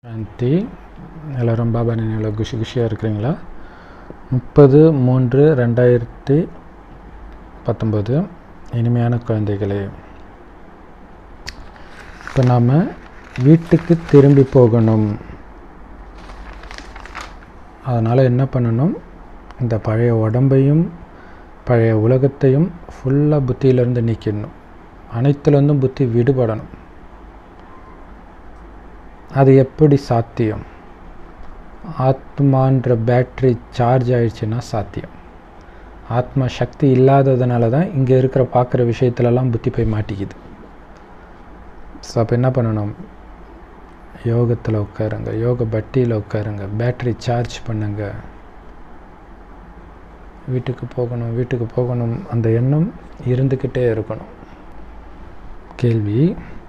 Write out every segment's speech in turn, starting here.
சாந்தி எல்லோரும் பாபா நினைவில் குஷி குஷியாக இருக்கிறீங்களா முப்பது மூன்று ரெண்டாயிரத்தி பத்தொம்போது இனிமையான குழந்தைகளே இப்போ நாம் வீட்டுக்கு திரும்பி போகணும் அதனால் என்ன பண்ணணும் இந்த பழைய உடம்பையும் பழைய உலகத்தையும் ஃபுல்லாக புத்தியிலேருந்து நீக்கிடணும் அனைத்துலேருந்தும் புத்தி விடுபடணும் அது எப்படி சாத்தியம் ஆத்மான்ற பேட்ரி சார்ஜ் ஆயிடுச்சுன்னா சாத்தியம் ஆத்மா சக்தி இல்லாததுனால தான் இங்கே இருக்கிற பார்க்குற விஷயத்துலலாம் புத்தி போய் மாட்டிக்குது ஸோ அப்போ என்ன பண்ணணும் யோகத்தில் உட்காருங்க யோக பட்டியில் உட்காருங்க பேட்ரி சார்ஜ் பண்ணுங்க வீட்டுக்கு போகணும் வீட்டுக்கு போகணும் அந்த எண்ணம் இருந்துக்கிட்டே இருக்கணும் கேள்வி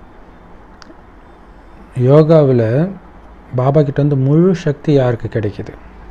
யோகாவில் பாபா கிட்ட வந்து முழு சக்தி யாருக்கு கிடைக்குது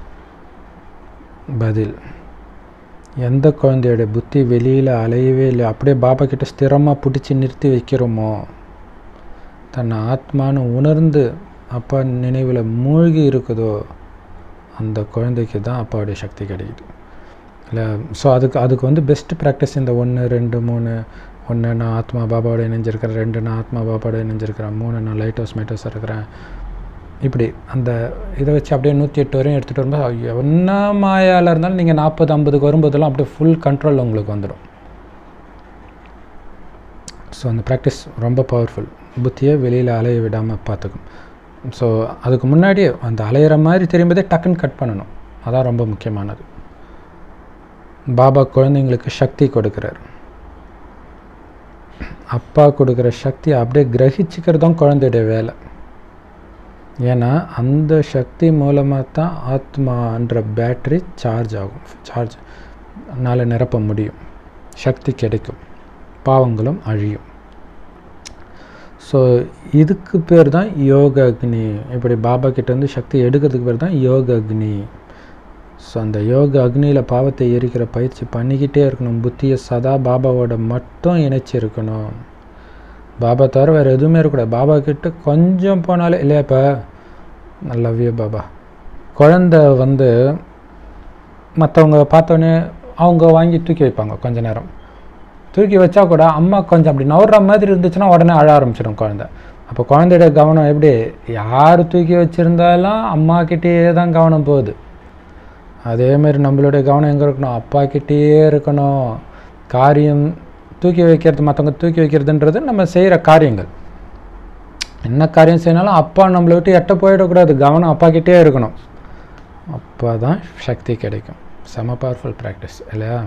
பதில் எந்த குழந்தையோட புத்தி வெளியில் அலையவே இல்லை அப்படியே பாபா கிட்ட ஸ்திரமாக பிடிச்சி நிறுத்தி வைக்கிறோமோ தன்னை ஆத்மான்னு உணர்ந்து அப்பா நினைவில் மூழ்கி இருக்குதோ அந்த குழந்தைக்கு தான் அப்பாவுடைய சக்தி கிடைக்குது இல்லை ஸோ அதுக்கு அதுக்கு வந்து பெஸ்ட் ப்ராக்டிஸ் இந்த ஒன்று ரெண்டு மூணு ஒன்று நான் ஆத்மா பாபாவோட இணைஞ்சிருக்கிறேன் ரெண்டு நான் ஆத்மா பாபாவோட இணைஞ்சிருக்கிறேன் மூணு நான் லைட் ஹவுஸ் மைட் ஹவுஸ் இருக்கிறேன் இப்படி அந்த இதை வச்சு அப்படியே நூற்றி எட்டு வரையும் எடுத்துகிட்டு வரும்போது என்ன மாயால் இருந்தாலும் நீங்கள் நாற்பது ஐம்பதுக்கு வரும்போதெல்லாம் அப்படியே ஃபுல் கண்ட்ரோல் உங்களுக்கு வந்துடும் ஸோ அந்த ப்ராக்டிஸ் ரொம்ப பவர்ஃபுல் புத்தியை வெளியில் அலைய விடாமல் பார்த்துக்கும் ஸோ அதுக்கு முன்னாடியே அந்த அலையிற மாதிரி தெரியும்போதே டக்குன்னு கட் பண்ணணும் அதான் ரொம்ப முக்கியமானது பாபா குழந்தைங்களுக்கு சக்தி கொடுக்குறாரு அப்பா கொடுக்குற சக்தி அப்படியே கிரகிச்சிக்கிறது தான் குழந்தையுடைய வேலை ஏன்னா அந்த சக்தி மூலமாக தான் ஆத்மான்ற பேட்ரி சார்ஜ் ஆகும் சார்ஜ் நாள் நிரப்ப முடியும் சக்தி கிடைக்கும் பாவங்களும் அழியும் ஸோ இதுக்கு பேர் தான் யோக அக்னி இப்படி பாபா கிட்டேருந்து சக்தி எடுக்கிறதுக்கு பேர் தான் யோக அக்னி ஸோ அந்த யோக அக்னியில் பாவத்தை எரிக்கிற பயிற்சி பண்ணிக்கிட்டே இருக்கணும் புத்தியை சதா பாபாவோட மட்டும் இணைச்சிருக்கணும் பாபா தவிர வேறு எதுவுமே இருக்கக்கூடாது பாபா கிட்ட கொஞ்சம் போனாலே இல்லையா இப்போ லவ் யூ பாபா குழந்த வந்து மற்றவங்க பார்த்தோன்னே அவங்க வாங்கி தூக்கி வைப்பாங்க கொஞ்ச நேரம் தூக்கி வச்சா கூட அம்மா கொஞ்சம் அப்படி நவுற மாதிரி இருந்துச்சுன்னா உடனே அழ ஆரம்பிச்சிடும் குழந்த அப்போ குழந்தையோட கவனம் எப்படி யார் தூக்கி வச்சுருந்தாலும் அம்மா கிட்டேயே தான் கவனம் போகுது அதேமாரி நம்மளுடைய கவனம் எங்கே இருக்கணும் அப்பா கிட்டேயே இருக்கணும் காரியம் தூக்கி வைக்கிறது மற்றவங்க தூக்கி வைக்கிறதுன்றது நம்ம செய்கிற காரியங்கள் என்ன காரியம் செய்யணாலும் அப்பா நம்மளை விட்டு எட்ட போயிடக்கூடாது கவனம் அப்பா கிட்டே இருக்கணும் அப்போ தான் சக்தி கிடைக்கும் செம பவர்ஃபுல் ப்ராக்டிஸ் இல்லையா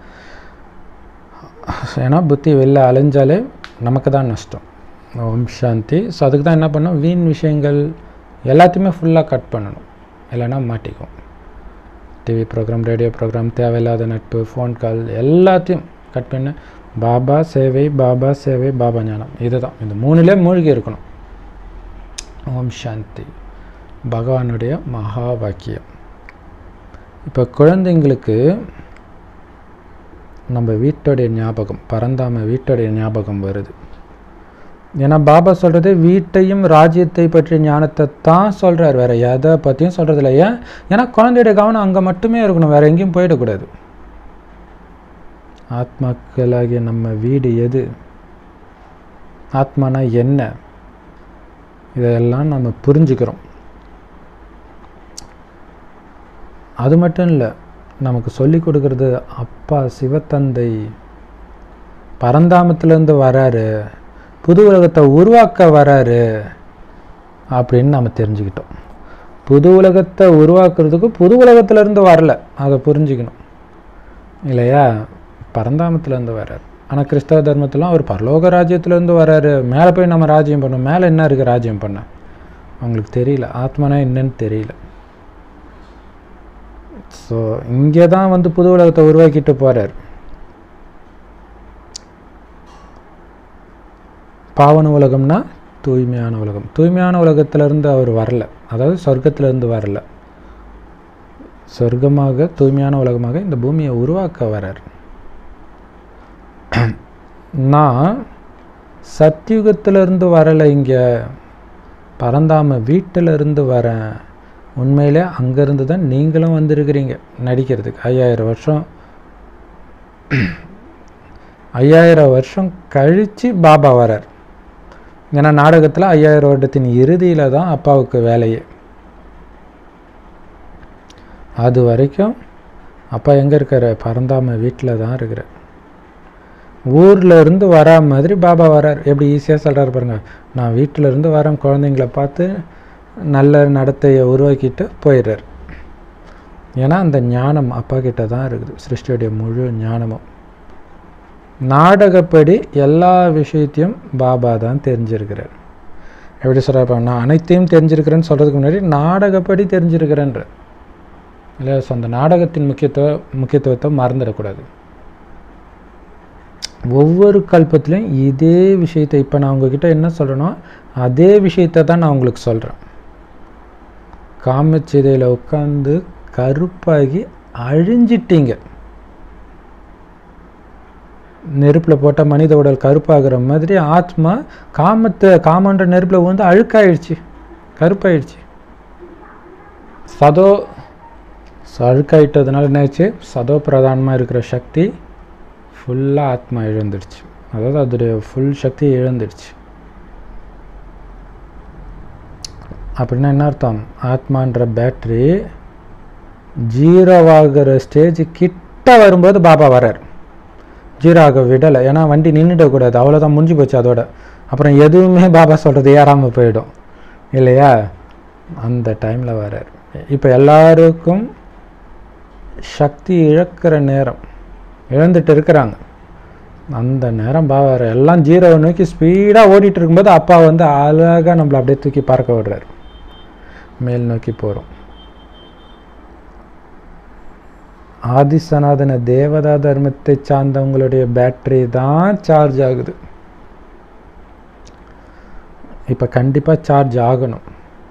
ஏன்னா புத்தி வெளில அலைஞ்சாலே நமக்கு தான் நஷ்டம் ஓம் சாந்தி ஸோ அதுக்கு தான் என்ன பண்ணோம் வீண் விஷயங்கள் எல்லாத்தையுமே ஃபுல்லாக கட் பண்ணணும் இல்லைன்னா மாட்டிக்கும் டிவி ப்ரோக்ராம் ரேடியோ ப்ரோக்ராம் தேவையில்லாத நட்பு ஃபோன் கால் எல்லாத்தையும் கட் பண்ண பாபா சேவை பாபா சேவை பாபா ஞானம் இதுதான் இந்த மூணுலே மூழ்கி இருக்கணும் ஓம் சாந்தி பகவானுடைய மகா வாக்கியம் இப்போ குழந்தைங்களுக்கு நம்ம வீட்டோடைய ஞாபகம் பரந்தாம வீட்டோடைய ஞாபகம் வருது ஏன்னா பாபா சொல்கிறது வீட்டையும் ராஜ்யத்தை பற்றிய ஞானத்தை தான் சொல்கிறார் வேறு எதை பற்றியும் சொல்கிறது இல்லை ஏன் ஏன்னா குழந்தையுடைய கவனம் அங்கே மட்டுமே இருக்கணும் வேறு எங்கேயும் போயிடக்கூடாது ஆத்மாக்களாகிய நம்ம வீடு எது ஆத்மானா என்ன இதெல்லாம் நம்ம புரிஞ்சுக்கிறோம் அது மட்டும் இல்லை நமக்கு சொல்லி கொடுக்கறது அப்பா சிவத்தந்தை பரந்தாமத்திலேருந்து வராரு புது உலகத்தை உருவாக்க வராரு அப்படின்னு நம்ம தெரிஞ்சுக்கிட்டோம் புது உலகத்தை உருவாக்குறதுக்கு புது உலகத்துலேருந்து வரல அதை புரிஞ்சுக்கணும் இல்லையா பரந்தாமத்துலேருந்து வர்றார் ஆனால் கிறிஸ்தவ தர்மத்திலாம் அவர் பரலோக ராஜ்யத்துலேருந்து வர்றாரு மேலே போய் நம்ம ராஜ்யம் பண்ணோம் மேலே என்ன இருக்குது ராஜ்யம் பண்ண அவங்களுக்கு தெரியல ஆத்மானா என்னன்னு தெரியல ஸோ இங்கே தான் வந்து புது உலகத்தை உருவாக்கிட்டு போகிறார் பாவன உலகம்னா தூய்மையான உலகம் தூய்மையான உலகத்திலேருந்து அவர் வரல அதாவது சொர்க்கத்திலேருந்து வரல சொர்க்கமாக தூய்மையான உலகமாக இந்த பூமியை உருவாக்க வரார் நான் சத்தியுகத்திலிருந்து வரலை இங்கே பரந்தாம வீட்டில் இருந்து வரேன் உண்மையிலே அங்கேருந்து தான் நீங்களும் வந்திருக்கிறீங்க நடிக்கிறதுக்கு ஐயாயிரம் வருஷம் ஐயாயிரம் வருஷம் கழித்து பாபா வரார் ஏன்னா நாடகத்தில் ஐயாயிரம் வருடத்தின் இறுதியில் தான் அப்பாவுக்கு வேலையே அது வரைக்கும் அப்பா எங்கே இருக்கார் பரந்தாம வீட்டில் தான் இருக்கிறார் ஊரில் இருந்து வரா மாதிரி பாபா வரார் எப்படி ஈஸியாக சொல்கிறார் பாருங்க நான் வீட்டில் இருந்து வரேன் குழந்தைங்கள பார்த்து நல்ல நடத்தையை உருவாக்கிட்டு போயிடுறார் ஏன்னா அந்த ஞானம் அப்பா கிட்ட தான் இருக்குது சிருஷ்டியுடைய முழு ஞானமும் நாடகப்படி எல்லா விஷயத்தையும் பாபா தான் தெரிஞ்சிருக்கிறார் எப்படி சொல்கிறப்ப நான் அனைத்தையும் தெரிஞ்சிருக்கிறேன்னு சொல்கிறதுக்கு முன்னாடி நாடகப்படி தெரிஞ்சிருக்கிறேன்ற இல்லை ஸோ அந்த நாடகத்தின் முக்கியத்துவ முக்கியத்துவத்தை மறந்துடக்கூடாது ஒவ்வொரு கல்பத்திலையும் இதே விஷயத்தை இப்போ நான் உங்ககிட்ட என்ன சொல்கிறேனோ அதே விஷயத்தை தான் நான் உங்களுக்கு சொல்கிறேன் காமச்சிதையில் உட்காந்து கருப்பாகி அழிஞ்சிட்டீங்க நெருப்பில் போட்டால் மனித உடல் கருப்பாகிற மாதிரி ஆத்மா காமத்தை காமன்ற நெருப்பில் விழுந்து அழுக்காயிடுச்சு கருப்பாயிடுச்சு சதோ அழுக்காயிட்டதுனால என்னாச்சு சதோ பிரதானமாக இருக்கிற சக்தி ஃபுல்லாக ஆத்மா இழந்துடுச்சு அதாவது அதோடைய ஃபுல் சக்தி இழந்துடுச்சு அப்படின்னா என்ன அர்த்தம் ஆத்மான்ற பேட்ரி ஜீரோவாகிற ஸ்டேஜ் கிட்ட வரும்போது பாபா வரார் ஜீரோ ஆக விடலை ஏன்னா வண்டி நின்றுடக்கூடாது அவ்வளோதான் முடிஞ்சு போச்சு அதோட அப்புறம் எதுவுமே பாபா சொல்கிறது ஏறாமல் போயிடும் இல்லையா அந்த டைமில் வரார் இப்போ எல்லாருக்கும் சக்தி இழக்கிற நேரம் இழந்துட்டு இருக்கிறாங்க அந்த நேரம் பாவார் எல்லாம் ஜீரோவை நோக்கி ஸ்பீடாக ஓடிட்டு இருக்கும்போது அப்பா வந்து அழகாக நம்மளை அப்படியே தூக்கி பார்க்க விடுறாரு மேல் நோக்கி போகிறோம் ஆதிசனாதன தேவதா தர்மத்தை சார்ந்தவங்களுடைய பேட்டரி தான் சார்ஜ் ஆகுது இப்போ கண்டிப்பாக சார்ஜ் ஆகணும்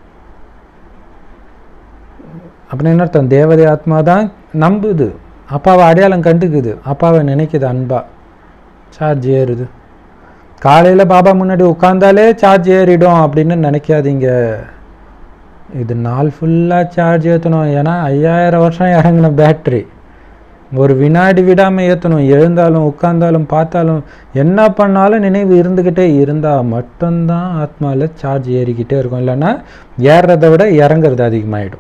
அப்படின்னு என்ன அர்த்தம் தேவதை ஆத்மா தான் நம்புது அப்பாவை அடையாளம் கண்டுக்குது அப்பாவை நினைக்குது அன்பா சார்ஜ் ஏறுது காலையில் பாபா முன்னாடி உட்காந்தாலே சார்ஜ் ஏறிடும் அப்படின்னு நினைக்காதீங்க இது நாள் ஃபுல்லாக சார்ஜ் ஏற்றணும் ஏன்னா ஐயாயிரம் வருஷம் இறங்கின பேட்ரி ஒரு வினாடி விடாமல் ஏற்றணும் எழுந்தாலும் உட்கார்ந்தாலும் பார்த்தாலும் என்ன பண்ணாலும் நினைவு இருந்துக்கிட்டே இருந்தால் மட்டும்தான் ஆத்மாவில் சார்ஜ் ஏறிக்கிட்டே இருக்கும் இல்லைன்னா ஏறுறதை விட இறங்குறது அதிகமாகிடும்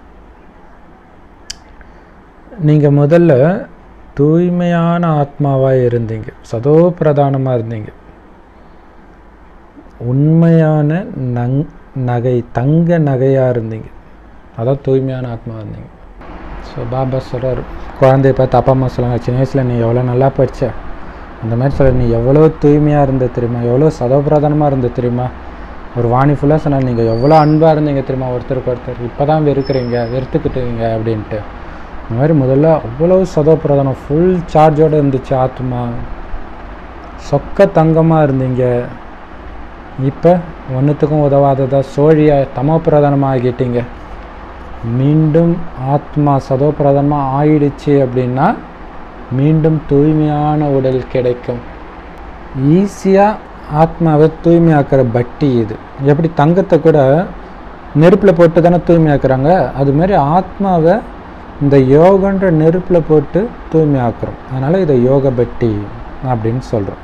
நீங்கள் முதல்ல தூய்மையான ஆத்மாவாக இருந்தீங்க சதோ பிரதானமாக இருந்தீங்க உண்மையான நங் நகை தங்க நகையாக இருந்தீங்க அதான் தூய்மையான ஆத்மா இருந்தீங்க ஸோ பாபா சொல்கிறார் குழந்தைய பார்த்து அப்பா அம்மா சொல்லுவாங்க சின்ன வயசில் நீ எவ்வளோ நல்லா படித்த அந்த மாதிரி சொல்ல நீ எவ்வளோ தூய்மையாக இருந்த தெரியுமா எவ்வளோ சதோபிரதானமாக இருந்த தெரியுமா ஒரு வாணி ஃபுல்லாக சொன்னால் நீங்கள் எவ்வளோ அன்பாக இருந்தீங்க தெரியுமா ஒருத்தருக்கு ஒருத்தர் இப்போ தான் வெறுக்கிறீங்க வெறுத்துக்கிட்டீங்க அப்படின்ட்டு இந்த மாதிரி முதல்ல அவ்வளோ சதோபிரதானம் ஃபுல் சார்ஜோடு இருந்துச்சு ஆத்மா சொக்க தங்கமாக இருந்தீங்க இப்போ ஒன்றுத்துக்கும் உதவாததா சோழியாக தமோ பிரதானமாக ஆகிட்டீங்க மீண்டும் ஆத்மா சதோ பிரதானமாக ஆயிடுச்சு அப்படின்னா மீண்டும் தூய்மையான உடல் கிடைக்கும் ஈஸியாக ஆத்மாவை தூய்மையாக்குற பட்டி இது எப்படி தங்கத்தை கூட நெருப்பில் போட்டு தானே தூய்மையாக்குறாங்க அது மாதிரி ஆத்மாவை இந்த யோகன்ற நெருப்பில் போட்டு தூய்மையாக்குறோம் அதனால் இதை யோக பட்டி அப்படின்னு சொல்கிறோம்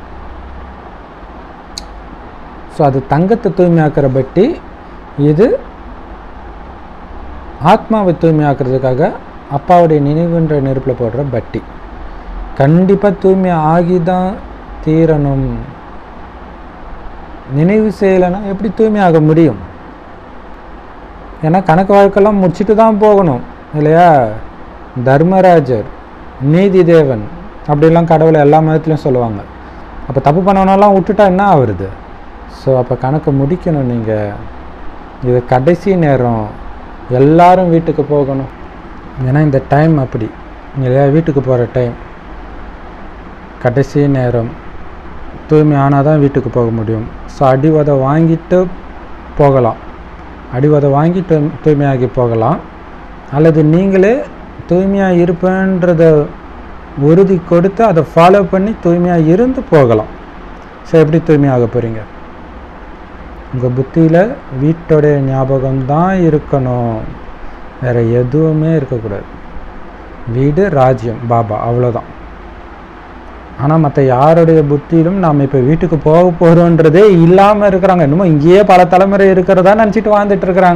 ஸோ அது தங்கத்தை தூய்மையாக்குற பட்டி இது ஆத்மாவை தூய்மையாக்குறதுக்காக அப்பாவுடைய நினைவுன்ற நெருப்பில் போடுற பட்டி கண்டிப்பாக தூய்மை ஆகி தான் தீரணும் நினைவு செய்யலைன்னா எப்படி தூய்மையாக முடியும் ஏன்னா கணக்கு வழக்கெல்லாம் முடிச்சுட்டு தான் போகணும் இல்லையா தர்மராஜர் நீதி தேவன் அப்படிலாம் கடவுளை எல்லா மதத்துலையும் சொல்லுவாங்க அப்போ தப்பு பண்ணவனெல்லாம் விட்டுட்டா என்ன ஆகுறது ஸோ அப்போ கணக்கு முடிக்கணும் நீங்கள் இது கடைசி நேரம் எல்லாரும் வீட்டுக்கு போகணும் ஏன்னா இந்த டைம் அப்படி இல்லையா வீட்டுக்கு போகிற டைம் கடைசி நேரம் தூய்மை ஆனால் தான் வீட்டுக்கு போக முடியும் ஸோ அடிவதை வாங்கிட்டு போகலாம் அடிவதை வாங்கிட்டு தூய்மையாகி போகலாம் அல்லது நீங்களே தூய்மையாக இருப்பேன்றத உறுதி கொடுத்து அதை ஃபாலோ பண்ணி தூய்மையாக இருந்து போகலாம் ஸோ எப்படி தூய்மையாக போகிறீங்க உங்கள் புத்தியில் வீட்டோடைய ஞாபகம் தான் இருக்கணும் வேறு எதுவுமே இருக்கக்கூடாது வீடு ராஜ்யம் பாபா அவ்வளோதான் ஆனால் மற்ற யாருடைய புத்தியிலும் நாம் இப்போ வீட்டுக்கு போக போகிறோன்றதே இல்லாமல் இருக்கிறாங்க இன்னமும் இங்கேயே பல தலைமுறை இருக்கிறதா நினச்சிட்டு வாழ்ந்துட்டு இருக்கிறாங்க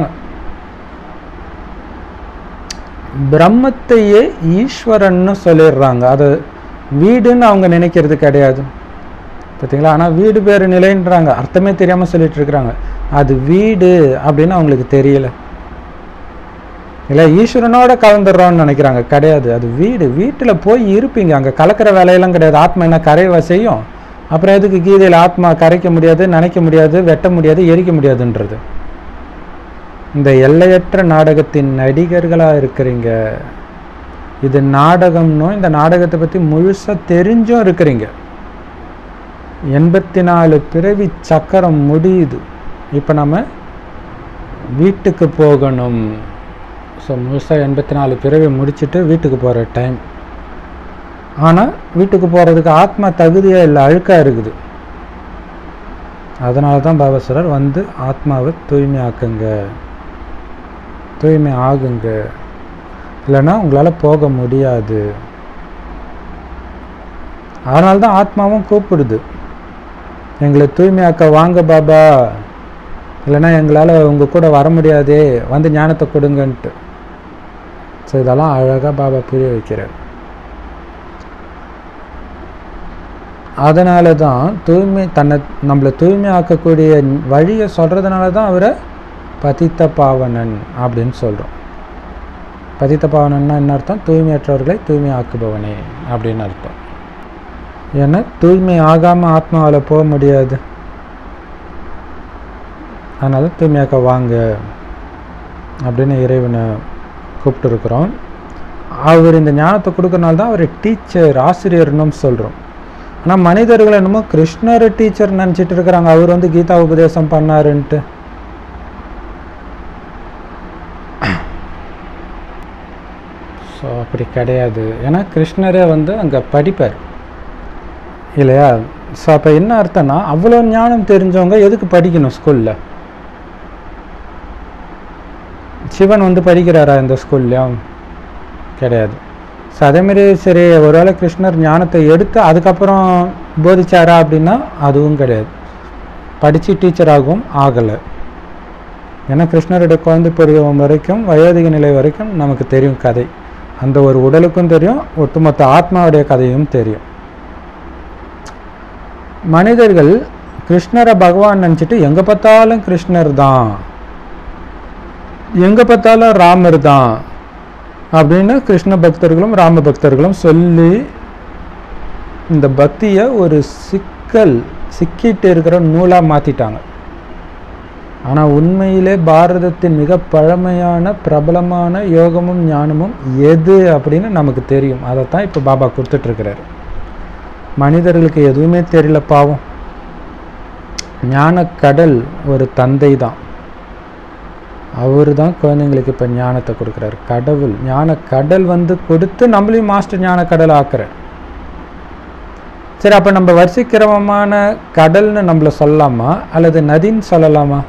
பிரம்மத்தையே ஈஸ்வரன்னு சொல்லிடுறாங்க அது வீடுன்னு அவங்க நினைக்கிறது கிடையாது பார்த்தீங்களா ஆனால் வீடு பேர் நிலைன்றாங்க அர்த்தமே தெரியாமல் சொல்லிட்டு இருக்கிறாங்க அது வீடு அப்படின்னு அவங்களுக்கு தெரியல இல்லை ஈஸ்வரனோட கலந்துடுறோம்னு நினைக்கிறாங்க கிடையாது அது வீடு வீட்டில் போய் இருப்பீங்க அங்கே கலக்கிற வேலையெல்லாம் கிடையாது ஆத்மா என்ன கரைவா செய்யும் அப்புறம் எதுக்கு கீதையில் ஆத்மா கரைக்க முடியாது நினைக்க முடியாது வெட்ட முடியாது எரிக்க முடியாதுன்றது இந்த எல்லையற்ற நாடகத்தின் நடிகர்களாக இருக்கிறீங்க இது நாடகம்னும் இந்த நாடகத்தை பற்றி முழுசாக தெரிஞ்சும் இருக்கிறீங்க எண்பத்தி நாலு பிறவி சக்கரம் முடியுது இப்போ நம்ம வீட்டுக்கு போகணும் ஸோ முழுசாக எண்பத்தி நாலு பிறவி முடிச்சுட்டு வீட்டுக்கு போகிற டைம் ஆனால் வீட்டுக்கு போகிறதுக்கு ஆத்மா தகுதியாக இல்லை அழுக்காக இருக்குது அதனால தான் பாபாசுரர் வந்து ஆத்மாவை தூய்மையாக்குங்க தூய்மை ஆகுங்க இல்லைன்னா உங்களால் போக முடியாது அதனால தான் ஆத்மாவும் கூப்பிடுது எங்களை தூய்மையாக்க வாங்க பாபா இல்லைன்னா எங்களால் உங்கள் கூட வர முடியாதே வந்து ஞானத்தை கொடுங்கன்ட்டு ஸோ இதெல்லாம் அழகாக பாபா புரிய வைக்கிறார் அதனால தான் தூய்மை தன்னை நம்மளை தூய்மை ஆக்கக்கூடிய வழியை சொல்கிறதுனால தான் அவரை பதித்த பாவனன் அப்படின்னு சொல்கிறோம் பதித்த பாவனன்னா என்ன அர்த்தம் தூய்மையற்றவர்களை தூய்மை ஆக்குபவனே அப்படின்னு அர்த்தம் ஏன்னா தூய்மை ஆகாமல் ஆத்மாவில் போக முடியாது அதனால தூய்மையாக்க வாங்க அப்படின்னு இறைவனை கூப்பிட்டுருக்குறோம் அவர் இந்த ஞானத்தை கொடுக்கறனால தான் அவர் டீச்சர் ஆசிரியர்னும் சொல்கிறோம் ஆனால் மனிதர்கள் என்னமோ கிருஷ்ணர் டீச்சர் நினச்சிட்டு இருக்கிறாங்க அவர் வந்து கீதா உபதேசம் பண்ணாருன்ட்டு ஸோ அப்படி கிடையாது ஏன்னா கிருஷ்ணரே வந்து அங்கே படிப்பார் இல்லையா ஸோ அப்போ என்ன அர்த்தம்னா அவ்வளோ ஞானம் தெரிஞ்சவங்க எதுக்கு படிக்கணும் ஸ்கூலில் சிவன் வந்து படிக்கிறாரா இந்த ஸ்கூல்லையும் கிடையாது ஸோ அதேமாரி சரி ஒருவேளை கிருஷ்ணர் ஞானத்தை எடுத்து அதுக்கப்புறம் போதிச்சாரா அப்படின்னா அதுவும் கிடையாது படித்து டீச்சராகவும் ஆகலை ஏன்னா கிருஷ்ணருடைய குழந்தை பருவம் வரைக்கும் வயோதிக நிலை வரைக்கும் நமக்கு தெரியும் கதை அந்த ஒரு உடலுக்கும் தெரியும் ஒட்டுமொத்த ஆத்மாவுடைய கதையும் தெரியும் மனிதர்கள் கிருஷ்ணரை பகவான் நினச்சிட்டு எங்கே பார்த்தாலும் கிருஷ்ணர் தான் எங்கே பார்த்தாலும் ராமர் தான் அப்படின்னு கிருஷ்ண பக்தர்களும் ராம பக்தர்களும் சொல்லி இந்த பக்தியை ஒரு சிக்கல் சிக்கிட்டு இருக்கிற நூலாக மாற்றிட்டாங்க ஆனால் உண்மையிலே பாரதத்தின் மிக பழமையான பிரபலமான யோகமும் ஞானமும் எது அப்படின்னு நமக்கு தெரியும் அதைத்தான் இப்போ பாபா கொடுத்துட்ருக்கிறாரு மனிதர்களுக்கு எதுவுமே தெரியல பாவம் ஞானக்கடல் ஒரு தந்தை தான் அவர் தான் குழந்தைங்களுக்கு இப்போ ஞானத்தை கொடுக்குறாரு கடவுள் ஞான கடல் வந்து கொடுத்து நம்மளையும் மாஸ்டர் ஞான கடல் ஆக்குறார் சரி அப்போ நம்ம வரிசைக்கிரமமான கடல்னு நம்மள சொல்லலாமா அல்லது நதின்னு சொல்லலாமா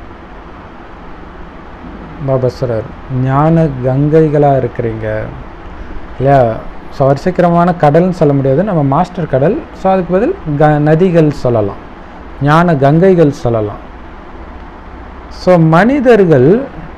பாபஸ்வரர் ஞான கங்கைகளாக இருக்கிறீங்க இல்லையா ஸோ வரிசைக்கிரமமான கடல்னு சொல்ல முடியாது நம்ம மாஸ்டர் கடல் ஸோ அதுக்கு பதில் க நதிகள் சொல்லலாம் ஞான கங்கைகள் சொல்லலாம் ஸோ மனிதர்கள்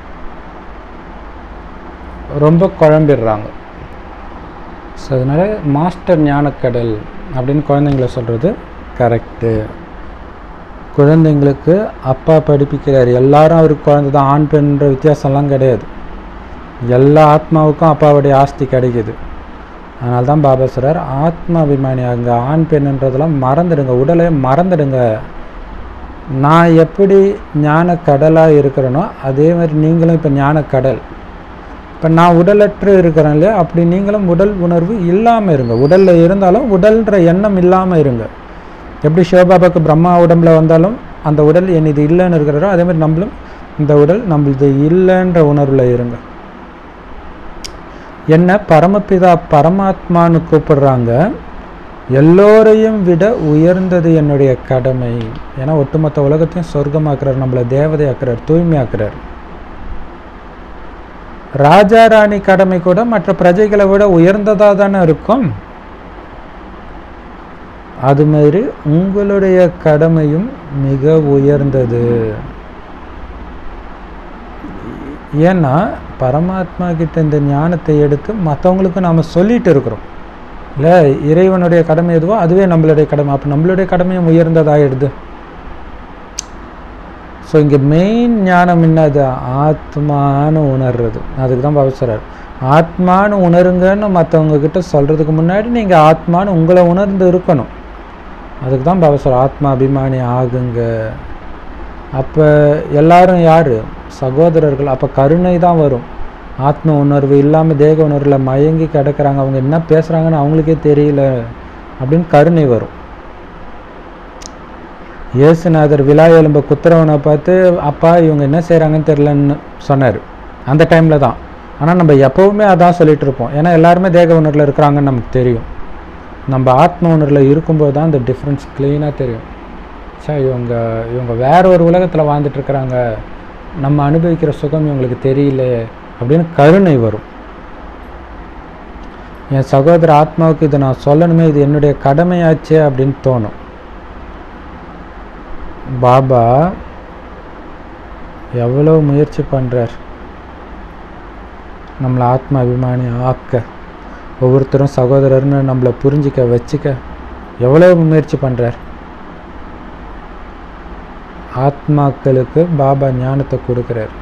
ரொம்ப குழம்பிடுறாங்க ஸோ அதனால் மாஸ்டர் ஞானக்கடல் அப்படின்னு குழந்தைங்கள சொல்கிறது கரெக்டு குழந்தைங்களுக்கு அப்பா படிப்பிக்கிறார் எல்லாரும் அவருக்கு குழந்தை தான் ஆண் பெண்ன்ற வித்தியாசம்லாம் கிடையாது எல்லா ஆத்மாவுக்கும் அப்பாவுடைய ஆஸ்தி கிடைக்குது அதனால தான் பாபா சொல்கிறார் ஆத்மா அபிமானி அங்கே ஆண் பெண்ணுன்றதெல்லாம் மறந்துடுங்க உடலை மறந்துடுங்க நான் எப்படி ஞான கடலாக இருக்கிறேனோ அதே மாதிரி நீங்களும் இப்போ ஞான கடல் இப்போ நான் உடலற்று இருக்கிறேன் இல்லையா அப்படி நீங்களும் உடல் உணர்வு இல்லாமல் இருங்க உடலில் இருந்தாலும் உடல்ன்ற எண்ணம் இல்லாமல் இருங்க எப்படி சிவபாபாவுக்கு பிரம்மா உடம்புல வந்தாலும் அந்த உடல் என் இது இல்லைன்னு இருக்கிறாரோ அதே மாதிரி நம்மளும் இந்த உடல் நம்மளது இல்லைன்ற உணர்வில் இருங்க என்ன பரமபிதா பரமாத்மான்னு கூப்பிடுறாங்க எல்லோரையும் விட உயர்ந்தது என்னுடைய கடமை ஏன்னா ஒட்டுமொத்த உலகத்தையும் சொர்க்கமாக்குறார் நம்மளை தேவதையாக்குறார் தூய்மையாக்குறார் ராஜா ராணி கடமை கூட மற்ற பிரஜைகளை விட உயர்ந்ததாக தானே இருக்கும் அது மாதிரி உங்களுடைய கடமையும் மிக உயர்ந்தது ஏன்னா பரமாத்மா கிட்ட இந்த ஞானத்தை எடுத்து மற்றவங்களுக்கு நாம் சொல்லிட்டு இருக்கிறோம் இல்லை இறைவனுடைய கடமை எதுவோ அதுவே நம்மளுடைய கடமை அப்போ நம்மளுடைய கடமையும் உயர்ந்ததாகிடுது ஸோ இங்கே மெயின் ஞானம் என்னது ஆத்மான்னு உணர்றது அதுக்கு தான் பாபுசரார் ஆத்மான்னு உணருங்கன்னு மற்றவங்க கிட்ட சொல்கிறதுக்கு முன்னாடி நீங்கள் ஆத்மான்னு உங்களை உணர்ந்து இருக்கணும் அதுக்கு தான் பாபுசர் ஆத்மா அபிமானி ஆகுங்க அப்போ எல்லாரும் யார் சகோதரர்கள் அப்போ கருணை தான் வரும் ஆத்ம உணர்வு இல்லாமல் தேக உணர்வில் மயங்கி கிடக்குறாங்க அவங்க என்ன பேசுகிறாங்கன்னு அவங்களுக்கே தெரியல அப்படின்னு கருணை வரும் இயேசுநாதர் விழா எலும்பை குத்துறவனை பார்த்து அப்பா இவங்க என்ன செய்கிறாங்கன்னு தெரிலன்னு சொன்னார் அந்த டைமில் தான் ஆனால் நம்ம எப்போவுமே அதான் சொல்லிட்டு இருப்போம் ஏன்னா எல்லாருமே தேக உணர்வில் இருக்கிறாங்கன்னு நமக்கு தெரியும் நம்ம ஆத்ம உணர்வில் இருக்கும்போது தான் அந்த டிஃப்ரென்ஸ் க்ளீனாக தெரியும் சே இவங்க இவங்க வேற ஒரு உலகத்தில் வாழ்ந்துட்டு இருக்கிறாங்க நம்ம அனுபவிக்கிற சுகம் இவங்களுக்கு தெரியல அப்படின்னு கருணை வரும் என் சகோதர ஆத்மாவுக்கு இதை நான் சொல்லணுமே இது என்னுடைய கடமையாச்சே அப்படின்னு தோணும் பாபா எவ்வளோ முயற்சி பண்ணுறார் நம்மளை ஆத்ம அபிமானி ஆக்க ஒவ்வொருத்தரும் சகோதரர்னு நம்மளை புரிஞ்சிக்க வச்சுக்க எவ்வளோ முயற்சி பண்ணுறார் ஆத்மாக்களுக்கு பாபா ஞானத்தை கொடுக்குறார்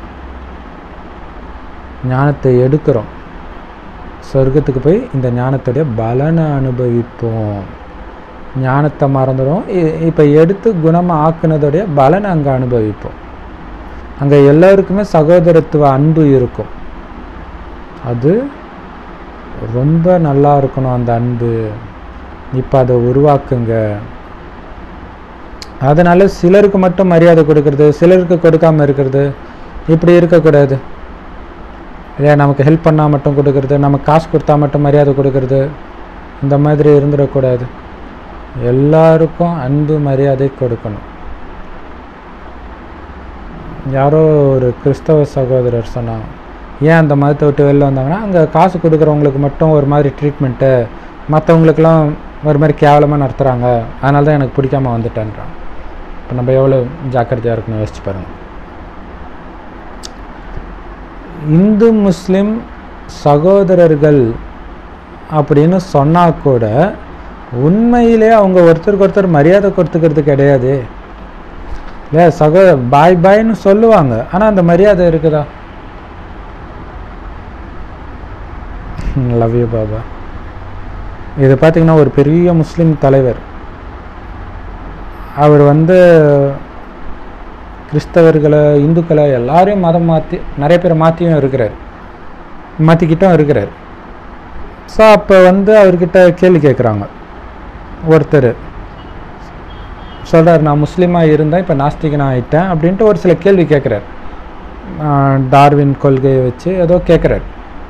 ஞானத்தை எடுக்கிறோம் சொர்க்கத்துக்கு போய் இந்த ஞானத்துடைய பலனை அனுபவிப்போம் ஞானத்தை மறந்துடும் இப்போ எடுத்து குணமாக ஆக்குனதுடைய பலனை அங்கே அனுபவிப்போம் அங்கே எல்லாருக்குமே சகோதரத்துவ அன்பு இருக்கும் அது ரொம்ப நல்லா இருக்கணும் அந்த அன்பு இப்போ அதை உருவாக்குங்க அதனால சிலருக்கு மட்டும் மரியாதை கொடுக்கறது சிலருக்கு கொடுக்காம இருக்கிறது இப்படி இருக்கக்கூடாது இல்லையா நமக்கு ஹெல்ப் பண்ணால் மட்டும் கொடுக்கறது நமக்கு காசு கொடுத்தா மட்டும் மரியாதை கொடுக்கறது இந்த மாதிரி இருந்துடக்கூடாது எல்லாருக்கும் அன்பு மரியாதை கொடுக்கணும் யாரோ ஒரு கிறிஸ்தவ சகோதரர் சொன்னாங்க ஏன் அந்த மதத்தை விட்டு வெளில வந்தாங்கன்னா அங்கே காசு கொடுக்குறவங்களுக்கு மட்டும் ஒரு மாதிரி ட்ரீட்மெண்ட்டு மற்றவங்களுக்கெல்லாம் ஒரு மாதிரி கேவலமாக நடத்துகிறாங்க அதனால தான் எனக்கு பிடிக்காம வந்துட்டேன்றான் இப்போ நம்ம எவ்வளோ ஜாக்கிரதையாக இருக்கணும் யோசிச்சு பாருங்கள் இந்து முஸ்லீம் சகோதரர்கள் அப்படின்னு சொன்னால் கூட உண்மையிலே அவங்க ஒருத்தருக்கு ஒருத்தர் மரியாதை கொடுத்துக்கிறது கிடையாது இல்லை சகோ பாய் பாய்னு சொல்லுவாங்க ஆனால் அந்த மரியாதை இருக்குதா லவ் யூ பாபா இது பார்த்தீங்கன்னா ஒரு பெரிய முஸ்லீம் தலைவர் அவர் வந்து கிறிஸ்தவர்களை இந்துக்களை எல்லாரையும் மதம் மாற்றி நிறைய பேர் மாற்றியும் இருக்கிறார் மாற்றிக்கிட்டும் இருக்கிறார் ஸோ அப்போ வந்து அவர்கிட்ட கேள்வி கேட்குறாங்க ஒருத்தர் சொல்கிறார் நான் முஸ்லீமாக இருந்தேன் இப்போ நாஸ்திகனாக ஆயிட்டேன் அப்படின்ட்டு ஒரு சில கேள்வி கேட்குறார் டார்வின் கொள்கையை வச்சு ஏதோ கேட்குறாரு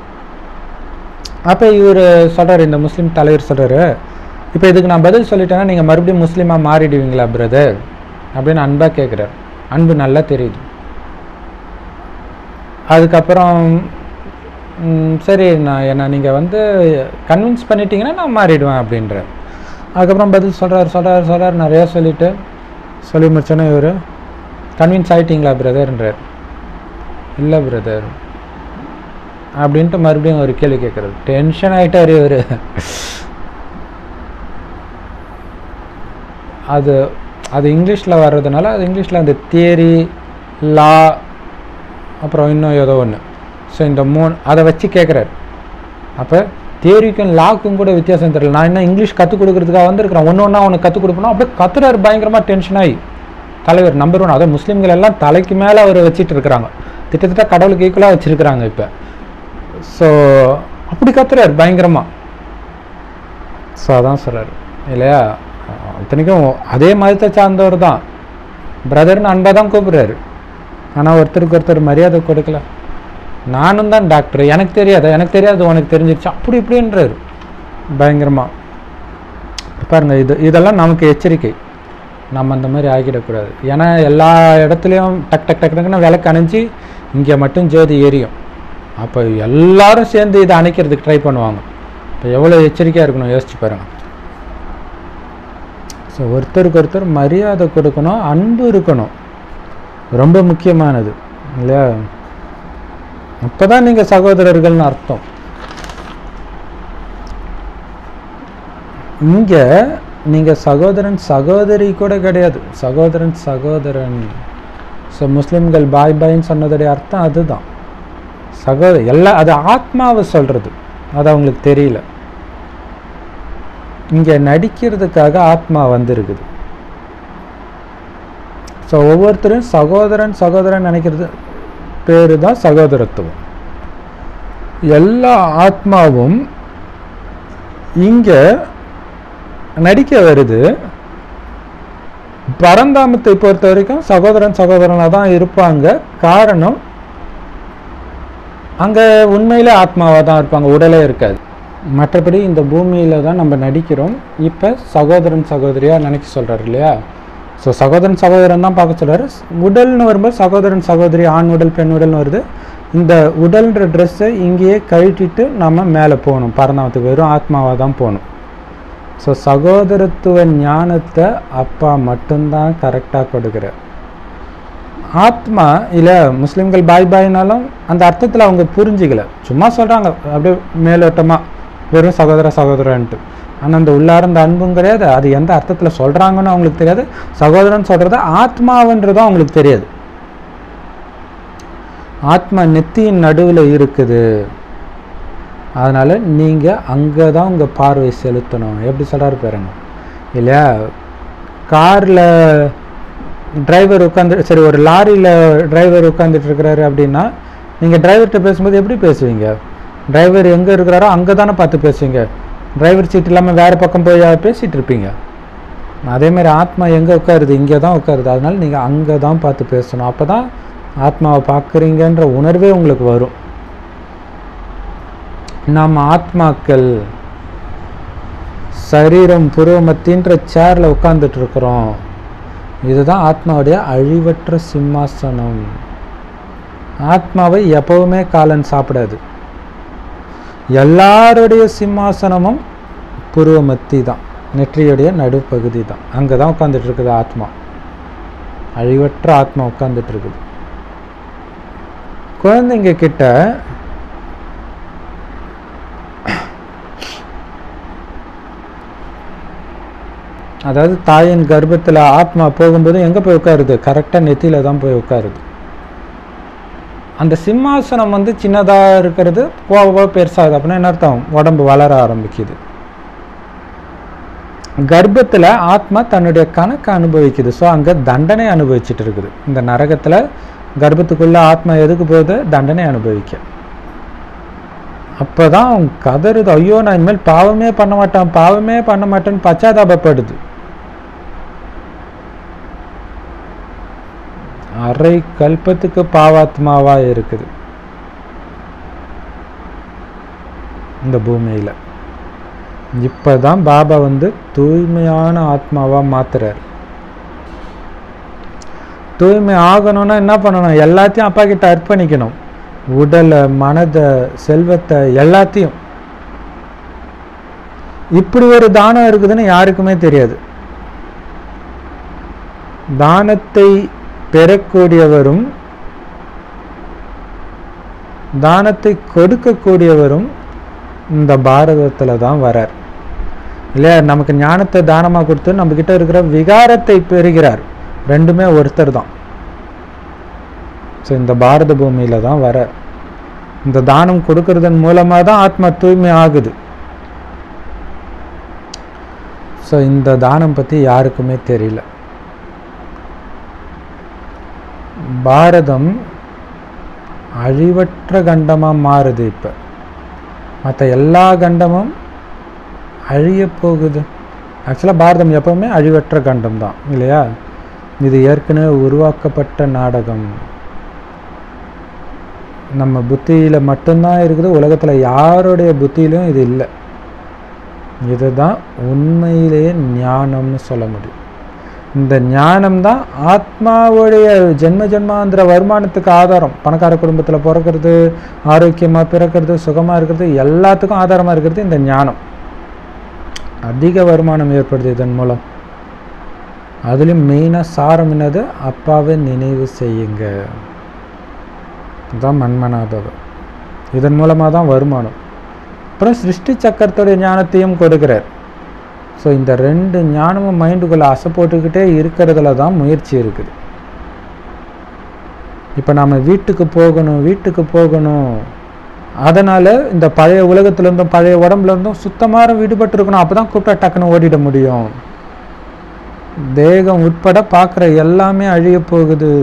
அப்போ இவர் சொல்கிறார் இந்த முஸ்லீம் தலைவர் சொல்கிறாரு இப்போ இதுக்கு நான் பதில் சொல்லிட்டேன்னா நீங்கள் மறுபடியும் முஸ்லீமாக மாறிடுவீங்களா பிரதர் அப்படின்னு அன்பாக கேட்குறாரு அன்பு நல்லா தெரியுது அதுக்கப்புறம் ம், சரி நான் என்ன நீங்கள் வந்து கன்வின்ஸ் பண்ணிட்டீங்கன்னா நான் மாறிடுவேன் அப்படின்றார் அதுக்கப்புறம் பதில் சொல்கிறார் சொல்கிறார் சொல்கிறார் நிறையா சொல்லிட்டு சொல்லி முடிச்சோன்னே இவர் கன்வின்ஸ் ஆகிட்டீங்களா பிரதர்ன்றார் இல்லை பிரதர் அப்படின்ட்டு மறுபடியும் ஒரு கேள்வி கேட்குறது டென்ஷன் ஆகிட்டார் இவர் அது அது இங்கிலீஷில் வர்றதுனால அது இங்கிலீஷில் அந்த தியரி லா அப்புறம் இன்னும் ஏதோ ஒன்று ஸோ இந்த மூணு அதை வச்சு கேட்குறாரு அப்போ தியரிக்கும் லாக்கும் கூட வித்தியாசம் தெரியல நான் என்ன இங்கிலீஷ் கற்றுக் கொடுக்குறதுக்காக வந்திருக்கிறேன் ஒன்று ஒன்றா அவனுக்கு கற்றுக் கொடுக்கணும் அப்படியே கத்துறாரு பயங்கரமாக டென்ஷன் ஆகி தலைவர் நம்பர் ஒன் அதாவது முஸ்லீம்கள் எல்லாம் தலைக்கு மேலே அவர் வச்சிட்டு இருக்கிறாங்க கிட்டத்தட்ட கடவுளுக்கு ஈக்குவலாக வச்சுருக்கிறாங்க இப்போ ஸோ அப்படி கத்துறாரு பயங்கரமாக ஸோ அதான் சொல்கிறார் இல்லையா இத்தனைக்கும் அதே மதத்தை சார்ந்தவர் தான் பிரதர்னு அன்பாக தான் கூப்பிடுறாரு ஆனால் ஒருத்தருக்கு ஒருத்தர் மரியாதை கொடுக்கல நானும் தான் டாக்டர் எனக்கு தெரியாது எனக்கு தெரியாது உனக்கு தெரிஞ்சிருச்சு அப்படி இப்படின்றாரு பயங்கரமாக பாருங்க இது இதெல்லாம் நமக்கு எச்சரிக்கை நம்ம அந்த மாதிரி ஆகிடக்கூடாது ஏன்னா எல்லா இடத்துலையும் டக் டக் டக் டக்குன்னு விளக்கு அணைஞ்சி இங்கே மட்டும் ஜோதி எரியும் அப்போ எல்லாரும் சேர்ந்து இதை அணைக்கிறதுக்கு ட்ரை பண்ணுவாங்க இப்போ எவ்வளோ எச்சரிக்கையாக இருக்கணும் யோசிச்சு பாருங்க ஸோ ஒருத்தருக்கு ஒருத்தர் மரியாதை கொடுக்கணும் அன்பு இருக்கணும் ரொம்ப முக்கியமானது இல்லையா அப்போ தான் நீங்கள் சகோதரர்கள்னு அர்த்தம் இங்கே நீங்கள் சகோதரன் சகோதரி கூட கிடையாது சகோதரன் சகோதரன் ஸோ முஸ்லீம்கள் பாய் பாய்ன்னு சொன்னதுடைய அர்த்தம் அதுதான் சகோதரி எல்லா அது ஆத்மாவை சொல்கிறது அது அவங்களுக்கு தெரியல இங்கே நடிக்கிறதுக்காக ஆத்மா வந்திருக்குது ஸோ ஒவ்வொருத்தரும் சகோதரன் சகோதரன் நினைக்கிறது பேரு தான் சகோதரத்துவம் எல்லா ஆத்மாவும் இங்கே நடிக்க வருது பரந்தாமத்தை பொறுத்த வரைக்கும் சகோதரன் சகோதரனாக தான் இருப்பாங்க காரணம் அங்கே உண்மையிலே ஆத்மாவாக தான் இருப்பாங்க உடலே இருக்காது மற்றபடி இந்த பூமியில் தான் நம்ம நடிக்கிறோம் இப்போ சகோதரன் சகோதரியாக நினைக்க சொல்கிறாரு இல்லையா ஸோ சகோதரன் சகோதரன் தான் பார்க்க சொல்கிறாரு உடல்னு வரும்போது சகோதரன் சகோதரி ஆண் உடல் பெண் உடல்னு வருது இந்த உடல்ன்ற ட்ரெஸ்ஸை இங்கேயே கழட்டிட்டு நம்ம மேலே போகணும் பரந்தாமத்துக்கு வெறும் ஆத்மாவாக தான் போகணும் ஸோ சகோதரத்துவ ஞானத்தை அப்பா மட்டும்தான் கரெக்டாக கொடுக்குறார் ஆத்மா இல்லை முஸ்லீம்கள் பாய் பாய்னாலும் அந்த அர்த்தத்தில் அவங்க புரிஞ்சிக்கல சும்மா சொல்கிறாங்க அப்படியே மேலோட்டமாக வெறும் சகோதர சகோதரன்ட்டு ஆனால் அந்த உள்ளார அந்த அன்பும் கிடையாது அது எந்த அர்த்தத்தில் சொல்கிறாங்கன்னு அவங்களுக்கு தெரியாது சகோதரன் சொல்கிறது ஆத்மாவன்றதும் அவங்களுக்கு தெரியாது ஆத்மா நெத்தியின் நடுவில் இருக்குது அதனால் நீங்கள் அங்கே தான் உங்கள் பார்வை செலுத்தணும் எப்படி சொல்கிறாரு பாருங்க இல்லையா காரில் டிரைவர் உட்காந்து சரி ஒரு லாரியில் டிரைவர் உட்காந்துட்டு இருக்கிறாரு அப்படின்னா நீங்கள் டிரைவர்கிட்ட பேசும்போது எப்படி பேசுவீங்க டிரைவர் எங்கே இருக்கிறாரோ அங்கே தானே பார்த்து பேசுவீங்க டிரைவர் சீட் இல்லாமல் வேறு பக்கம் போய் பேசிகிட்டு இருப்பீங்க அதே மாதிரி ஆத்மா எங்கே உட்காருது இங்கே தான் உட்காருது அதனால நீங்கள் அங்கே தான் பார்த்து பேசணும் அப்போ தான் ஆத்மாவை பார்க்குறீங்கன்ற உணர்வே உங்களுக்கு வரும் நாம் ஆத்மாக்கள் சரீரம் புருவமத்தின்ற சேரில் உட்காந்துட்டு இருக்கிறோம் இதுதான் ஆத்மாவுடைய அழிவற்ற சிம்மாசனம் ஆத்மாவை எப்பவுமே காலன் சாப்பிடாது எல்லாருடைய சிம்மாசனமும் புருவமத்தி தான் நெற்றியுடைய நடுப்பகுதி தான் அங்கே தான் உட்காந்துட்டு இருக்குது ஆத்மா அழிவற்ற ஆத்மா உட்காந்துட்டு இருக்குது குழந்தைங்க கிட்ட அதாவது தாயின் கர்ப்பத்தில் ஆத்மா போகும்போது எங்கே போய் உட்காருது கரெக்டாக நெத்தியில் தான் போய் உட்காருது அந்த சிம்மாசனம் வந்து சின்னதாக இருக்கிறது போக போக பெருசாகுது அப்படின்னா என்ன அர்த்தம் உடம்பு வளர ஆரம்பிக்குது கர்ப்பத்தில் ஆத்மா தன்னுடைய கணக்கை அனுபவிக்குது ஸோ அங்கே தண்டனை அனுபவிச்சுட்டு இருக்குது இந்த நரகத்தில் கர்ப்பத்துக்குள்ள ஆத்மா எதுக்கு போகுது தண்டனை அனுபவிக்க அப்போதான் அவன் கதறுது ஐயோ நான் இனிமேல் பாவமே பண்ண மாட்டான் பாவமே பண்ண மாட்டேன்னு பச்சாதாபப்படுது அரை கல்பத்துக்கு பாவாத்மாவா இருக்குது இந்த பூமியில் இப்பதான் பாபா வந்து தூய்மையான ஆத்மாவா மாத்துறார் தூய்மை ஆகணும்னா என்ன பண்ணணும் எல்லாத்தையும் அப்பா கிட்ட அர்ப்பணிக்கணும் உடலை மனதை செல்வத்தை எல்லாத்தையும் இப்படி ஒரு தானம் இருக்குதுன்னு யாருக்குமே தெரியாது தானத்தை பெறக்கூடியவரும் தானத்தை கொடுக்கக்கூடியவரும் இந்த பாரதத்தில் தான் வரார் இல்லையா நமக்கு ஞானத்தை தானமாக கொடுத்து நம்ம கிட்ட இருக்கிற விகாரத்தை பெறுகிறார் ரெண்டுமே ஒருத்தர் தான் ஸோ இந்த பாரத பூமியில தான் வர இந்த தானம் கொடுக்கறதன் மூலமாக தான் ஆத்மா தூய்மை ஆகுது ஸோ இந்த தானம் பற்றி யாருக்குமே தெரியல பாரதம் அழிவற்ற கண்டமாக மாறுது இப்போ மற்ற எல்லா கண்டமும் அழிய போகுது ஆக்சுவலாக பாரதம் எப்பவுமே அழிவற்ற கண்டம் தான் இல்லையா இது ஏற்கனவே உருவாக்கப்பட்ட நாடகம் நம்ம புத்தியில் மட்டும்தான் இருக்குது உலகத்தில் யாருடைய புத்தியிலும் இது இல்லை இதுதான் உண்மையிலேயே ஞானம்னு சொல்ல முடியும் இந்த ஞானம் தான் ஆத்மாவுடைய ஜென்ம ஜென்மாந்திர வருமானத்துக்கு ஆதாரம் பணக்கார குடும்பத்தில் பிறக்கிறது ஆரோக்கியமாக பிறக்கிறது சுகமாக இருக்கிறது எல்லாத்துக்கும் ஆதாரமாக இருக்கிறது இந்த ஞானம் அதிக வருமானம் ஏற்படுது இதன் மூலம் அதுலேயும் மெயினாக சாரம் என்னது அப்பாவை நினைவு செய்யுங்க இதுதான் மன்மனாபவ இதன் மூலமாக தான் வருமானம் அப்புறம் சிருஷ்டி சக்கரத்துடைய ஞானத்தையும் கொடுக்கிறார் ஸோ இந்த ரெண்டு ஞானமும் மைண்டுக்குள்ளே அசை போட்டுக்கிட்டே இருக்கிறதுல தான் முயற்சி இருக்குது இப்போ நம்ம வீட்டுக்கு போகணும் வீட்டுக்கு போகணும் அதனால் இந்த பழைய உலகத்துலேருந்தும் பழைய உடம்புலேருந்தும் சுத்தமாக விடுபட்டு இருக்கணும் அப்போ தான் கூப்பிட்டா டக்குன்னு ஓடிட முடியும் தேகம் உட்பட பார்க்குற எல்லாமே அழிய போகுது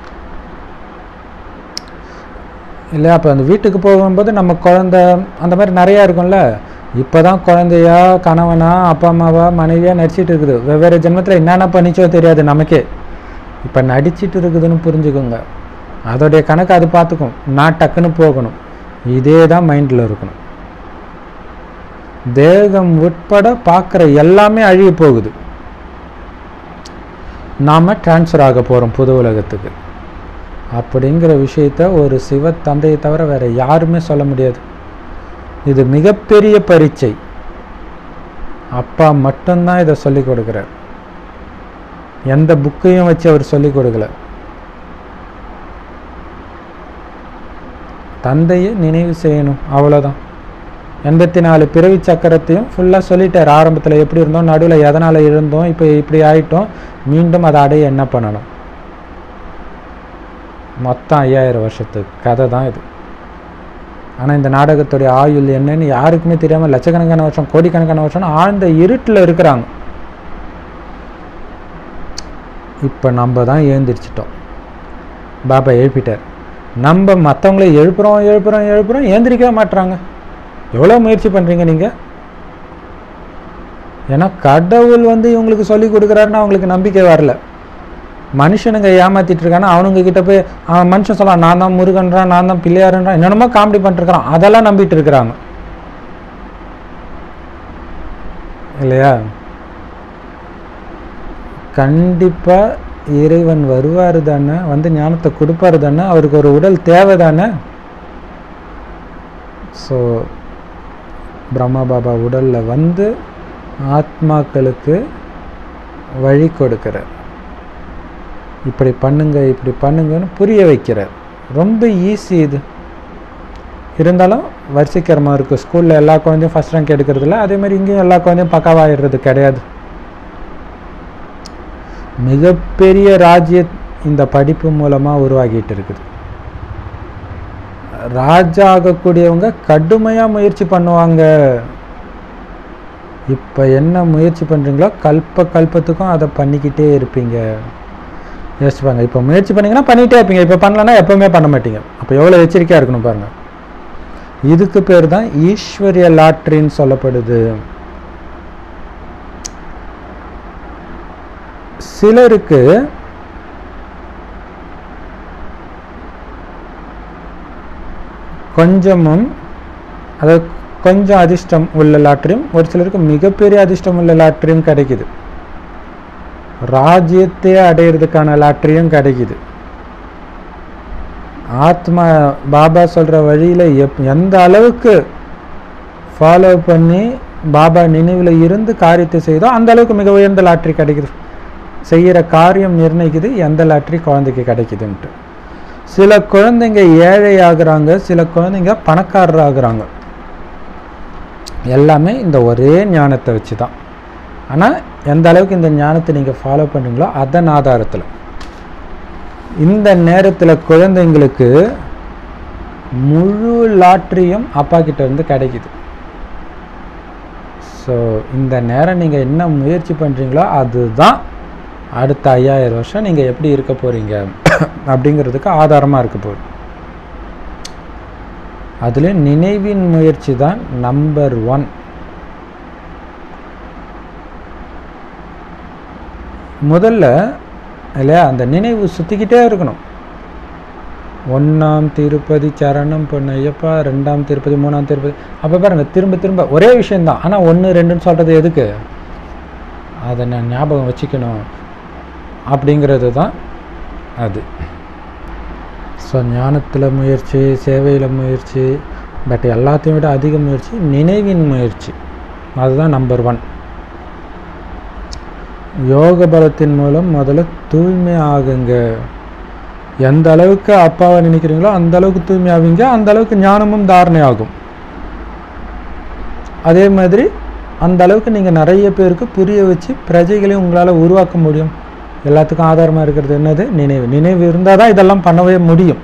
இல்லையா அப்போ அந்த வீட்டுக்கு போகும்போது நம்ம குழந்த அந்த மாதிரி நிறையா இருக்கும்ல இப்போ தான் குழந்தையா கணவனா அப்பா அம்மாவா மனைவியா நடிச்சிட்டு இருக்குது வெவ்வேறு ஜென்மத்தில் என்னென்ன பண்ணிச்சோ தெரியாது நமக்கே இப்போ நடிச்சிட்டு இருக்குதுன்னு புரிஞ்சுக்கோங்க அதோடைய கணக்கு அது பார்த்துக்கும் நான் டக்குன்னு போகணும் இதே தான் மைண்டில் இருக்கணும் தேகம் உட்பட பார்க்குற எல்லாமே அழிய போகுது நாம் ட்ரான்ஸ்ஃபர் ஆக போகிறோம் புது உலகத்துக்கு அப்படிங்கிற விஷயத்த ஒரு சிவ தந்தையை தவிர வேற யாருமே சொல்ல முடியாது இது மிகப்பெரிய பரீட்சை அப்பா மட்டும்தான் இதை சொல்லிக் கொடுக்குறார் எந்த புக்கையும் வச்சு அவர் சொல்லிக் கொடுக்கல தந்தையை நினைவு செய்யணும் அவ்வளோதான் எண்பத்தி நாலு பிறவி சக்கரத்தையும் ஃபுல்லாக சொல்லிட்டார் ஆரம்பத்தில் எப்படி இருந்தோம் நடுவில் எதனால் இருந்தோம் இப்போ இப்படி ஆயிட்டோம் மீண்டும் அதை அடைய என்ன பண்ணணும் மொத்தம் ஐயாயிரம் வருஷத்துக்கு கதை தான் இது ஆனால் இந்த நாடகத்துடைய ஆயுள் என்னன்னு யாருக்குமே தெரியாமல் லட்சக்கணக்கான வருஷம் கோடிக்கணக்கான வருஷம் ஆழ்ந்த இருட்டில் இருக்கிறாங்க இப்போ நம்ம தான் ஏந்திரிச்சிட்டோம் பாபா எழுப்பிட்டார் நம்ம மற்றவங்கள எழுப்புறோம் எழுப்புறோம் எழுப்புறோம் ஏந்திரிக்கவே மாட்டுறாங்க எவ்வளோ முயற்சி பண்ணுறீங்க நீங்கள் ஏன்னா கடவுள் வந்து இவங்களுக்கு சொல்லி கொடுக்குறாருன்னா அவங்களுக்கு நம்பிக்கை வரல மனுஷனுங்க ஏமாத்திட்டு இருக்கானா அவனுங்க கிட்ட போய் அவன் மனுஷன் சொல்லலாம் நான் தான் முருகன்றான் நான் தான் பிள்ளையாருன்றான் என்னென்னமோ காமெடி பண்ணிட்டுருக்கான் அதெல்லாம் நம்பிட்டு இருக்கிறாங்க இல்லையா கண்டிப்பாக இறைவன் வருவார் தானே வந்து ஞானத்தை கொடுப்பாரு தானே அவருக்கு ஒரு உடல் தேவை தானே ஸோ பிரம்மா பாபா உடலில் வந்து ஆத்மாக்களுக்கு வழி கொடுக்கிறார் இப்படி பண்ணுங்க இப்படி பண்ணுங்கன்னு புரிய வைக்கிறார் ரொம்ப ஈஸி இது இருந்தாலும் வரிசைக்கரமாக இருக்குது ஸ்கூலில் எல்லா குழந்தையும் ஃபஸ்ட் ரேங்க் எடுக்கிறதில்ல அதே மாதிரி இங்கேயும் எல்லா குழந்தையும் பக்காவாகிடுறது கிடையாது மிகப்பெரிய ராஜ்ய இந்த படிப்பு மூலமாக உருவாகிட்டு இருக்குது ராஜா ஆகக்கூடியவங்க கடுமையாக முயற்சி பண்ணுவாங்க இப்போ என்ன முயற்சி பண்ணுறீங்களோ கல்ப கல்பத்துக்கும் அதை பண்ணிக்கிட்டே இருப்பீங்க யோசிச்சுப்பாங்க இப்போ முயற்சி பண்ணீங்கன்னா பண்ணிகிட்டே இருப்பீங்க இப்போ பண்ணலன்னா எப்போவுமே பண்ண மாட்டீங்க அப்போ எவ்வளோ எச்சரிக்கையாக இருக்கணும் பாருங்கள் இதுக்கு பேர் தான் ஈஸ்வரிய லாட்ரின்னு சொல்லப்படுது சிலருக்கு கொஞ்சமும் அதாவது கொஞ்சம் அதிர்ஷ்டம் உள்ள லாட்டரியும் ஒரு சிலருக்கு மிகப்பெரிய அதிர்ஷ்டம் உள்ள லாட்டரியும் கிடைக்குது ராஜ்யத்தையே அடையிறதுக்கான லாட்டரியும் கிடைக்குது ஆத்மா பாபா சொல்கிற வழியில் எப் எந்த அளவுக்கு ஃபாலோ பண்ணி பாபா நினைவில் இருந்து காரியத்தை செய்தோ அந்த அளவுக்கு மிக உயர்ந்த லாட்ரி கிடைக்குது செய்கிற காரியம் நிர்ணயிக்குது எந்த லாட்ரி குழந்தைக்கு கிடைக்குதுன்ட்டு சில குழந்தைங்க ஏழை ஆகுறாங்க சில குழந்தைங்க பணக்காரர் ஆகுறாங்க எல்லாமே இந்த ஒரே ஞானத்தை வச்சு தான் ஆனால் எந்த அளவுக்கு இந்த ஞானத்தை நீங்கள் ஃபாலோ பண்ணுறீங்களோ அதன் ஆதாரத்தில் இந்த நேரத்தில் குழந்தைங்களுக்கு முழு லாட்ரியும் அப்பா கிட்ட இருந்து கிடைக்குது ஸோ இந்த நேரம் நீங்கள் என்ன முயற்சி பண்ணுறீங்களோ அதுதான் அடுத்த ஐயாயிரம் வருஷம் நீங்கள் எப்படி இருக்க போகிறீங்க அப்படிங்கிறதுக்கு ஆதாரமாக இருக்க போகுது அதில் நினைவின் முயற்சி தான் நம்பர் ஒன் முதல்ல இல்லையா அந்த நினைவு சுற்றிக்கிட்டே இருக்கணும் ஒன்றாம் திருப்பதி சரணம் பொண்ணு ஐயப்பா ரெண்டாம் திருப்பதி மூணாம் திருப்பதி அப்போ பாருங்க திரும்ப திரும்ப ஒரே விஷயந்தான் ஆனால் ஒன்று ரெண்டுன்னு சொல்கிறது எதுக்கு அதை நான் ஞாபகம் வச்சுக்கணும் அப்படிங்கிறது தான் அது ஸோ ஞானத்தில் முயற்சி சேவையில் முயற்சி பட் எல்லாத்தையும் விட அதிக முயற்சி நினைவின் முயற்சி அதுதான் நம்பர் ஒன் யோக பலத்தின் மூலம் முதல்ல தூய்மை ஆகுங்க எந்த அளவுக்கு அப்பாவை நினைக்கிறீங்களோ அந்த அளவுக்கு தூய்மை ஆவீங்க அந்த அளவுக்கு ஞானமும் தாரணை ஆகும் அதே மாதிரி அந்த அளவுக்கு நீங்கள் நிறைய பேருக்கு புரிய வச்சு பிரஜைகளையும் உங்களால் உருவாக்க முடியும் எல்லாத்துக்கும் ஆதாரமாக இருக்கிறது என்னது நினைவு நினைவு இருந்தால் தான் இதெல்லாம் பண்ணவே முடியும்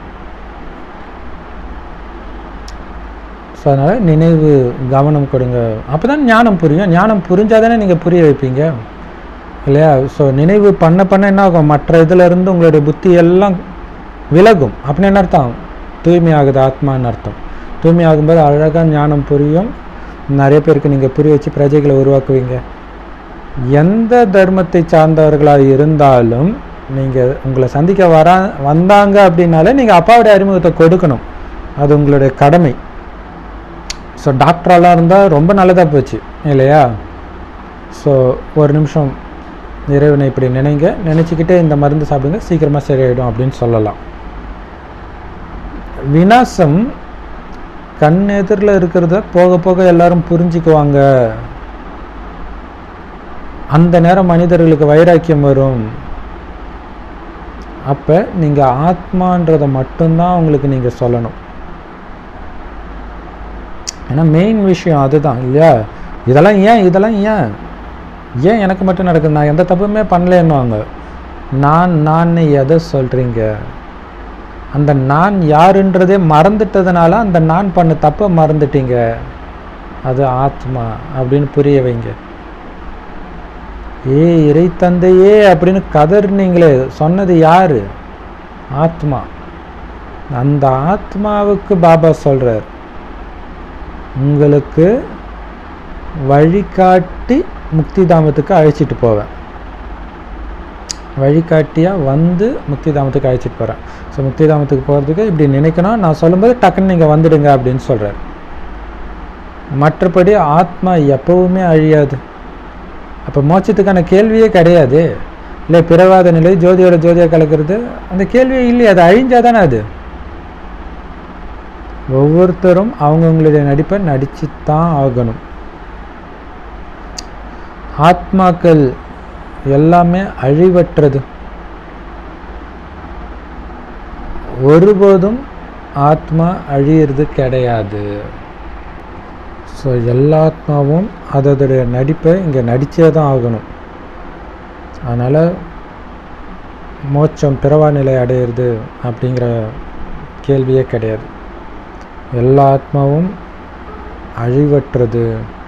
ஸோ அதனால் நினைவு கவனம் கொடுங்க அப்போ தான் ஞானம் புரியும் ஞானம் புரிஞ்சால் தானே நீங்கள் புரிய வைப்பீங்க இல்லையா ஸோ நினைவு பண்ண பண்ண என்ன ஆகும் மற்ற இதுல இருந்து உங்களுடைய புத்தி எல்லாம் விலகும் அப்படின்னு என்ன அர்த்தம் தூய்மையாகுது ஆத்மான்னு அர்த்தம் தூய்மையாகும்போது அழகாக ஞானம் புரியும் நிறைய பேருக்கு நீங்கள் புரிய வச்சு பிரஜைகளை உருவாக்குவீங்க எந்த தர்மத்தை சார்ந்தவர்களாக இருந்தாலும் நீங்கள் உங்களை சந்திக்க வரா வந்தாங்க அப்படின்னாலே நீங்கள் அப்பாவுடைய அறிமுகத்தை கொடுக்கணும் அது உங்களுடைய கடமை ஸோ டாக்டரெல்லாம் இருந்தால் ரொம்ப நல்லதாக போச்சு இல்லையா ஸோ ஒரு நிமிஷம் இறைவனை இப்படி நினைங்க நினச்சிக்கிட்டே இந்த மருந்து சாப்பிடுங்க சீக்கிரமாக சரியாயிடும் அப்படின்னு சொல்லலாம் வினாசம் கண் எதிரில் இருக்கிறத போக போக எல்லாரும் புரிஞ்சுக்குவாங்க அந்த நேரம் மனிதர்களுக்கு வைராக்கியம் வரும் அப்போ நீங்கள் ஆத்மான்றதை மட்டும்தான் உங்களுக்கு நீங்கள் சொல்லணும் ஏன்னா மெயின் விஷயம் அதுதான் இல்லையா இதெல்லாம் ஏன் இதெல்லாம் ஏன் ஏன் எனக்கு மட்டும் நடக்குது நான் எந்த தப்புமே பண்ணலன்னுவாங்க நான் நான் எதை சொல்கிறீங்க அந்த நான் யாருன்றதே மறந்துட்டதுனால அந்த நான் பண்ண தப்பை மறந்துட்டீங்க அது ஆத்மா அப்படின்னு புரிய வைங்க ஏ இறை தந்தையே அப்படின்னு கதறினீங்களே சொன்னது யாரு ஆத்மா அந்த ஆத்மாவுக்கு பாபா சொல்றார் உங்களுக்கு வழிகாட்டி முக்தி தாமத்துக்கு அழைச்சிட்டு போவேன் வழிகாட்டியாக வந்து முக்தி தாமத்துக்கு அழைச்சிட்டு போகிறேன் ஸோ முக்தி தாமத்துக்கு போகிறதுக்கு இப்படி நினைக்கணும் நான் சொல்லும்போது டக்குன்னு நீங்கள் வந்துடுங்க அப்படின்னு சொல்கிறார் மற்றபடி ஆத்மா எப்பவுமே அழியாது அப்போ மோட்சத்துக்கான கேள்வியே கிடையாது இல்லை பிறவாத நிலை ஜோதியோட ஜோதியாக கலக்கிறது அந்த கேள்வியே இல்லையே அது அழிஞ்சாதானே அது ஒவ்வொருத்தரும் அவங்கவுங்களுடைய நடிப்பை நடிச்சு தான் ஆகணும் ஆத்மாக்கள் எல்லாமே அழிவற்றது ஒருபோதும் ஆத்மா அழியிறது கிடையாது ஸோ எல்லா ஆத்மாவும் அதோடைய நடிப்பை இங்கே நடிச்சே தான் ஆகணும் அதனால் மோட்சம் பிறவா நிலை அடையிறது அப்படிங்கிற கேள்வியே கிடையாது எல்லா ஆத்மாவும் அழிவற்றது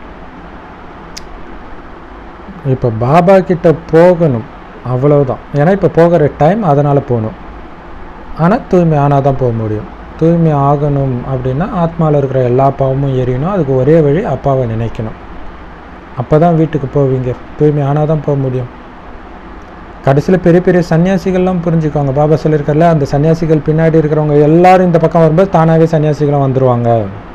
இப்போ பாபா கிட்ட போகணும் அவ்வளவுதான் ஏன்னா இப்போ போகிற டைம் அதனால் போகணும் ஆனால் தூய்மை ஆனால் தான் போக முடியும் தூய்மை ஆகணும் அப்படின்னா ஆத்மாவில் இருக்கிற எல்லா பாவமும் எரியணும் அதுக்கு ஒரே வழி அப்பாவை நினைக்கணும் அப்போ தான் வீட்டுக்கு போவீங்க தூய்மை ஆனால் தான் போக முடியும் கடைசியில் பெரிய பெரிய சன்னியாசிகள்லாம் புரிஞ்சுக்கோங்க பாபா சொல்லியிருக்கார்ல அந்த சன்னியாசிகள் பின்னாடி இருக்கிறவங்க எல்லாரும் இந்த பக்கம் வரும்போது தானாகவே சன்னியாசிகளும் வந்துடுவாங்க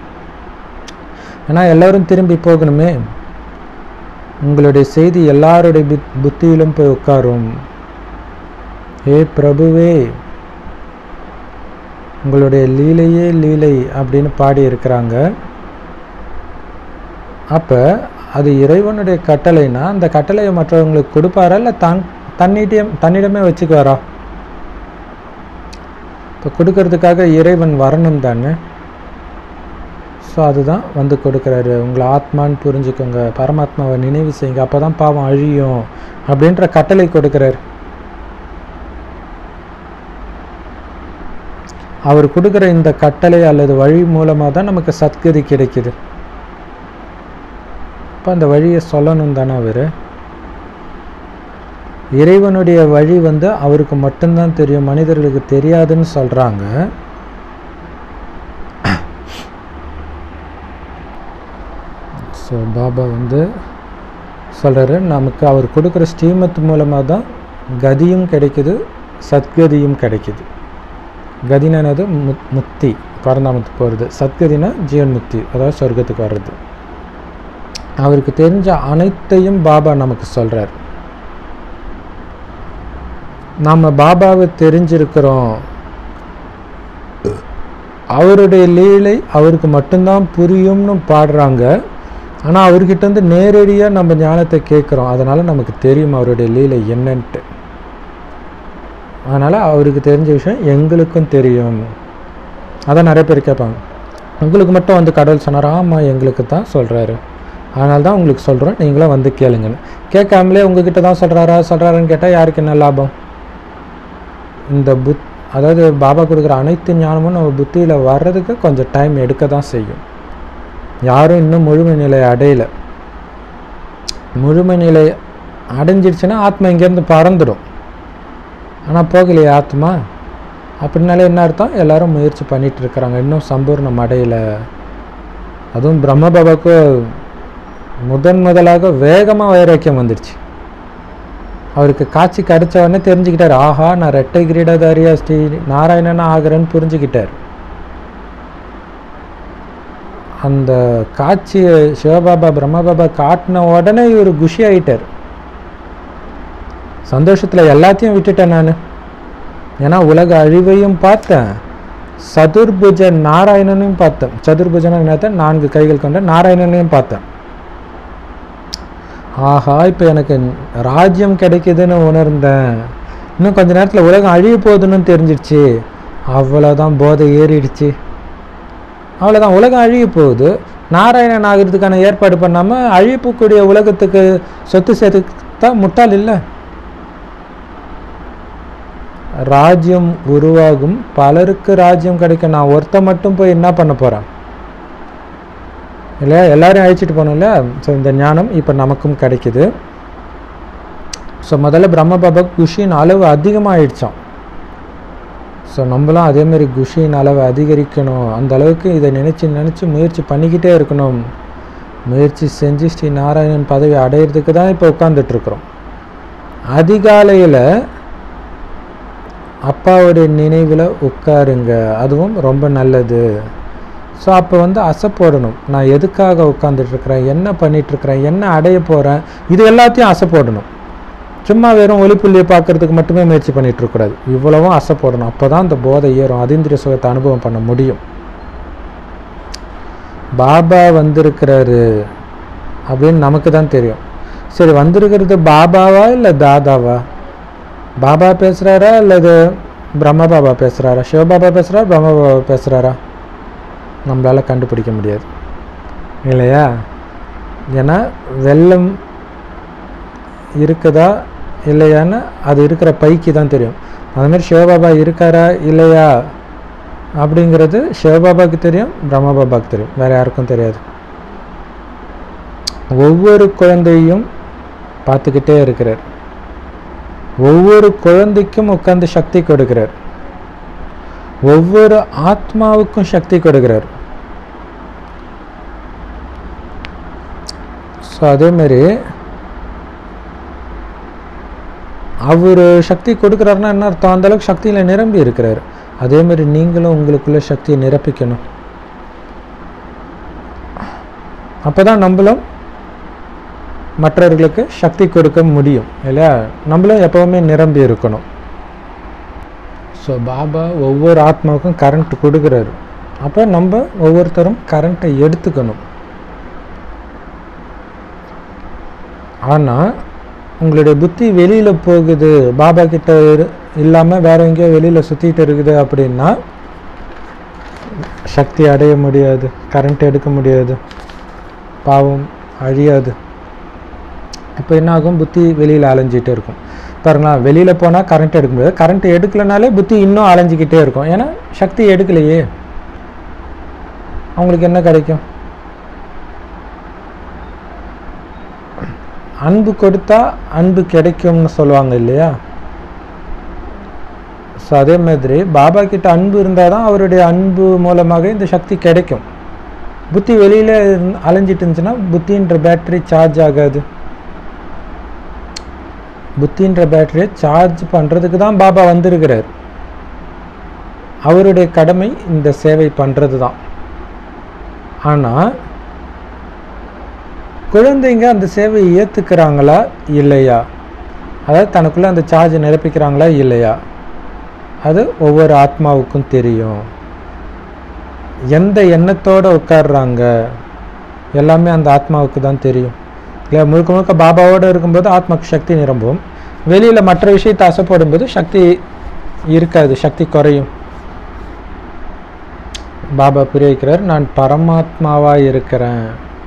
ஏன்னா எல்லாரும் திரும்பி போகணுமே உங்களுடைய செய்தி எல்லாருடைய புத் புத்தியிலும் போய் உட்காரும் ஏ பிரபுவே உங்களுடைய லீலையே லீலை அப்படின்னு பாடி இருக்கிறாங்க அப்போ அது இறைவனுடைய கட்டளைனா அந்த கட்டளையை மற்றவங்களுக்கு கொடுப்பாரா இல்லை தன் தன்னிடம் தன்னிடமே வச்சுக்குவாரா இப்போ கொடுக்கறதுக்காக இறைவன் வரணும் தானே ஸோ அதுதான் வந்து கொடுக்குறாரு உங்களை ஆத்மான்னு புரிஞ்சுக்கோங்க பரமாத்மாவை நினைவு செய்யுங்க அப்போ தான் பாவம் அழியும் அப்படின்ற கட்டளை கொடுக்குறாரு அவர் கொடுக்குற இந்த கட்டளை அல்லது வழி மூலமாக தான் நமக்கு சத்கதி கிடைக்குது அப்போ அந்த வழியை சொல்லணும் தானே அவர் இறைவனுடைய வழி வந்து அவருக்கு மட்டும்தான் தெரியும் மனிதர்களுக்கு தெரியாதுன்னு சொல்கிறாங்க ஸோ பாபா வந்து சொல்கிறாரு நமக்கு அவர் கொடுக்குற ஸ்ரீமத் மூலமாக தான் கதியும் கிடைக்குது சத்கதியும் கிடைக்குது கதினா என்னது முத் முக்தி பரந்தாமத்துக்கு போகிறது சத்கதினா ஜீவன் முக்தி அதாவது சொர்க்கத்துக்கு வர்றது அவருக்கு தெரிஞ்ச அனைத்தையும் பாபா நமக்கு சொல்கிறார் நாம் பாபாவை தெரிஞ்சிருக்கிறோம் அவருடைய லீலை அவருக்கு மட்டும்தான் புரியும்னு பாடுறாங்க ஆனால் அவர்கிட்ட இருந்து நேரடியாக நம்ம ஞானத்தை கேட்குறோம் அதனால் நமக்கு தெரியும் அவருடைய லீலை என்னன்ட்டு அதனால் அவருக்கு தெரிஞ்ச விஷயம் எங்களுக்கும் தெரியும் அதான் நிறைய பேர் கேட்பாங்க உங்களுக்கு மட்டும் வந்து கடவுள் சொன்னார் ஆமாம் எங்களுக்கு தான் சொல்கிறாரு அதனால தான் உங்களுக்கு சொல்கிறோம் நீங்களும் வந்து கேளுங்கன்னு கேட்காமலே உங்ககிட்ட தான் சொல்கிறாரா சொல்கிறாருன்னு கேட்டால் யாருக்கு என்ன லாபம் இந்த புத் அதாவது பாபா கொடுக்குற அனைத்து ஞானமும் நம்ம புத்தியில் வர்றதுக்கு கொஞ்சம் டைம் எடுக்க தான் செய்யும் யாரும் இன்னும் முழுமை நிலை அடையலை முழுமை நிலை அடைஞ்சிருச்சுன்னா ஆத்மா இங்கேருந்து பறந்துடும் ஆனால் போகலையே ஆத்மா அப்படின்னாலே என்ன அர்த்தம் எல்லாரும் முயற்சி பண்ணிட்டு இருக்கிறாங்க இன்னும் சம்பூர்ணம் அடையலை அதுவும் பிரம்ம பாபாவுக்கு முதன் முதலாக வேகமாக வைராக்கியம் வந்துடுச்சு அவருக்கு காட்சி கிடைச்ச உடனே தெரிஞ்சுக்கிட்டார் ஆஹா நான் ரெட்டை கிரீடதாரியா ஸ்ரீ நாராயணனா ஆகிறேன்னு புரிஞ்சுக்கிட்டார் அந்த காட்சியை சிவபாபா பிரம்மபாபா காட்டின உடனே இவர் குஷி ஆயிட்டார் சந்தோஷத்தில் எல்லாத்தையும் விட்டுட்டேன் நான் ஏன்னா உலக அழிவையும் பார்த்தேன் சதுர்புஜ நாராயணனையும் பார்த்தேன் சதுர்புஜன என்னத்த நான்கு கைகள் கொண்ட நாராயணனையும் பார்த்தேன் ஆஹா இப்போ எனக்கு ராஜ்யம் கிடைக்குதுன்னு உணர்ந்தேன் இன்னும் கொஞ்ச நேரத்தில் உலகம் அழிய போகுதுன்னு தெரிஞ்சிடுச்சு அவ்வளோதான் போதை ஏறிடுச்சு அவ்வளோதான் உலகம் அழிய போகுது நாராயணன் ஆகிறதுக்கான ஏற்பாடு பண்ணாமல் அழியப்போக்கூடிய உலகத்துக்கு சொத்து சேர்த்துக்கிட்டா முட்டாள் இல்லை ராஜ்யம் உருவாகும் பலருக்கு ராஜ்யம் கிடைக்கும் நான் ஒருத்த மட்டும் போய் என்ன பண்ண போகிறேன் இல்லையா எல்லாரையும் அழைச்சிட்டு போகணும்ல ஸோ இந்த ஞானம் இப்போ நமக்கும் கிடைக்குது ஸோ முதல்ல பிரம்ம பாபா குஷியின் அளவு அதிகமாகிடுச்சான் ஸோ நம்மளும் அதேமாரி குஷியின் அளவை அதிகரிக்கணும் அந்த அளவுக்கு இதை நினச்சி நினச்சி முயற்சி பண்ணிக்கிட்டே இருக்கணும் முயற்சி செஞ்சு ஸ்ரீ நாராயணன் பதவி அடையிறதுக்கு தான் இப்போ உட்காந்துட்ருக்குறோம் அதிகாலையில் அப்பாவுடைய நினைவில் உட்காருங்க அதுவும் ரொம்ப நல்லது ஸோ அப்போ வந்து அசை போடணும் நான் எதுக்காக உட்காந்துட்ருக்கிறேன் என்ன பண்ணிகிட்ருக்கிறேன் என்ன அடைய போகிறேன் இது எல்லாத்தையும் அசை போடணும் சும்மா வெறும் ஒளிப்புள்ளியை பார்க்கறதுக்கு மட்டுமே முயற்சி பண்ணிட்டு இருக்கக்கூடாது இவ்வளவும் அசை போடணும் அப்போ தான் அந்த போதை ஏறும் அதீந்திரிய சுகத்தை அனுபவம் பண்ண முடியும் பாபா வந்திருக்கிறாரு அப்படின்னு நமக்கு தான் தெரியும் சரி வந்திருக்கிறது பாபாவா இல்லை தாதாவா பாபா பேசுகிறாரா அல்லது பிரம்ம பாபா பேசுகிறாரா சிவபாபா பேசுகிறாரா பிரம்ம பாபா பேசுகிறாரா நம்மளால் கண்டுபிடிக்க முடியாது இல்லையா ஏன்னா வெள்ளம் இருக்குதா இல்லையான்னு அது இருக்கிற பைக்கு தான் தெரியும் அதுமாதிரி சிவபாபா இருக்காரா இல்லையா அப்படிங்கிறது சிவபாபாவுக்கு தெரியும் பிரம்ம பாபாவுக்கு தெரியும் வேறு யாருக்கும் தெரியாது ஒவ்வொரு குழந்தையும் பார்த்துக்கிட்டே இருக்கிறார் ஒவ்வொரு குழந்தைக்கும் உட்கார்ந்து சக்தி கொடுக்கிறார் ஒவ்வொரு ஆத்மாவுக்கும் சக்தி கொடுக்கிறார் ஸோ அதேமாரி அவர் சக்தி கொடுக்குறாருன்னா என்ன அர்த்தம் அந்த அளவுக்கு சக்தியில் நிரம்பி இருக்கிறார் அதே மாதிரி நீங்களும் உங்களுக்குள்ள சக்தியை நிரப்பிக்கணும் அப்போ தான் நம்மளும் மற்றவர்களுக்கு சக்தி கொடுக்க முடியும் இல்லையா நம்மளும் எப்போவுமே நிரம்பி இருக்கணும் ஸோ பாபா ஒவ்வொரு ஆத்மாவுக்கும் கரண்ட் கொடுக்குறாரு அப்போ நம்ம ஒவ்வொருத்தரும் கரண்ட்டை எடுத்துக்கணும் ஆனால் உங்களுடைய புத்தி வெளியில் போகுது பாபா கிட்ட இரு இல்லாமல் வேற எங்கேயோ வெளியில் சுற்றிட்டு இருக்குது அப்படின்னா சக்தி அடைய முடியாது கரண்ட் எடுக்க முடியாது பாவம் அழியாது இப்போ என்ன ஆகும் புத்தி வெளியில் அலைஞ்சிட்டே இருக்கும் பாருங்களா வெளியில் போனால் கரண்ட் எடுக்க முடியாது கரண்ட் எடுக்கலனாலே புத்தி இன்னும் அலைஞ்சிக்கிட்டே இருக்கும் ஏன்னா சக்தி எடுக்கலையே அவங்களுக்கு என்ன கிடைக்கும் அன்பு கொடுத்தா அன்பு கிடைக்கும்னு சொல்லுவாங்க இல்லையா ஸோ அதே மாதிரி பாபா கிட்ட அன்பு இருந்தால் தான் அவருடைய அன்பு மூலமாக இந்த சக்தி கிடைக்கும் புத்தி வெளியில் அலைஞ்சிட்டு இருந்துச்சுன்னா புத்தின்ற பேட்டரி சார்ஜ் ஆகாது புத்தின்ற பேட்டரியை சார்ஜ் பண்ணுறதுக்கு தான் பாபா வந்திருக்கிறார் அவருடைய கடமை இந்த சேவை பண்ணுறது தான் ஆனால் குழந்தைங்க அந்த சேவையை ஏற்றுக்கிறாங்களா இல்லையா அதாவது தனக்குள்ளே அந்த சார்ஜ் நிரப்பிக்கிறாங்களா இல்லையா அது ஒவ்வொரு ஆத்மாவுக்கும் தெரியும் எந்த எண்ணத்தோடு உட்காடுறாங்க எல்லாமே அந்த ஆத்மாவுக்கு தான் தெரியும் இல்லை முழுக்க முழுக்க பாபாவோடு இருக்கும்போது ஆத்மாக்கு சக்தி நிரம்பும் வெளியில் மற்ற விஷயத்தை ஆசைப்படும்போது சக்தி இருக்காது சக்தி குறையும் பாபா புரிய வைக்கிறார் நான் பரமாத்மாவாக இருக்கிறேன்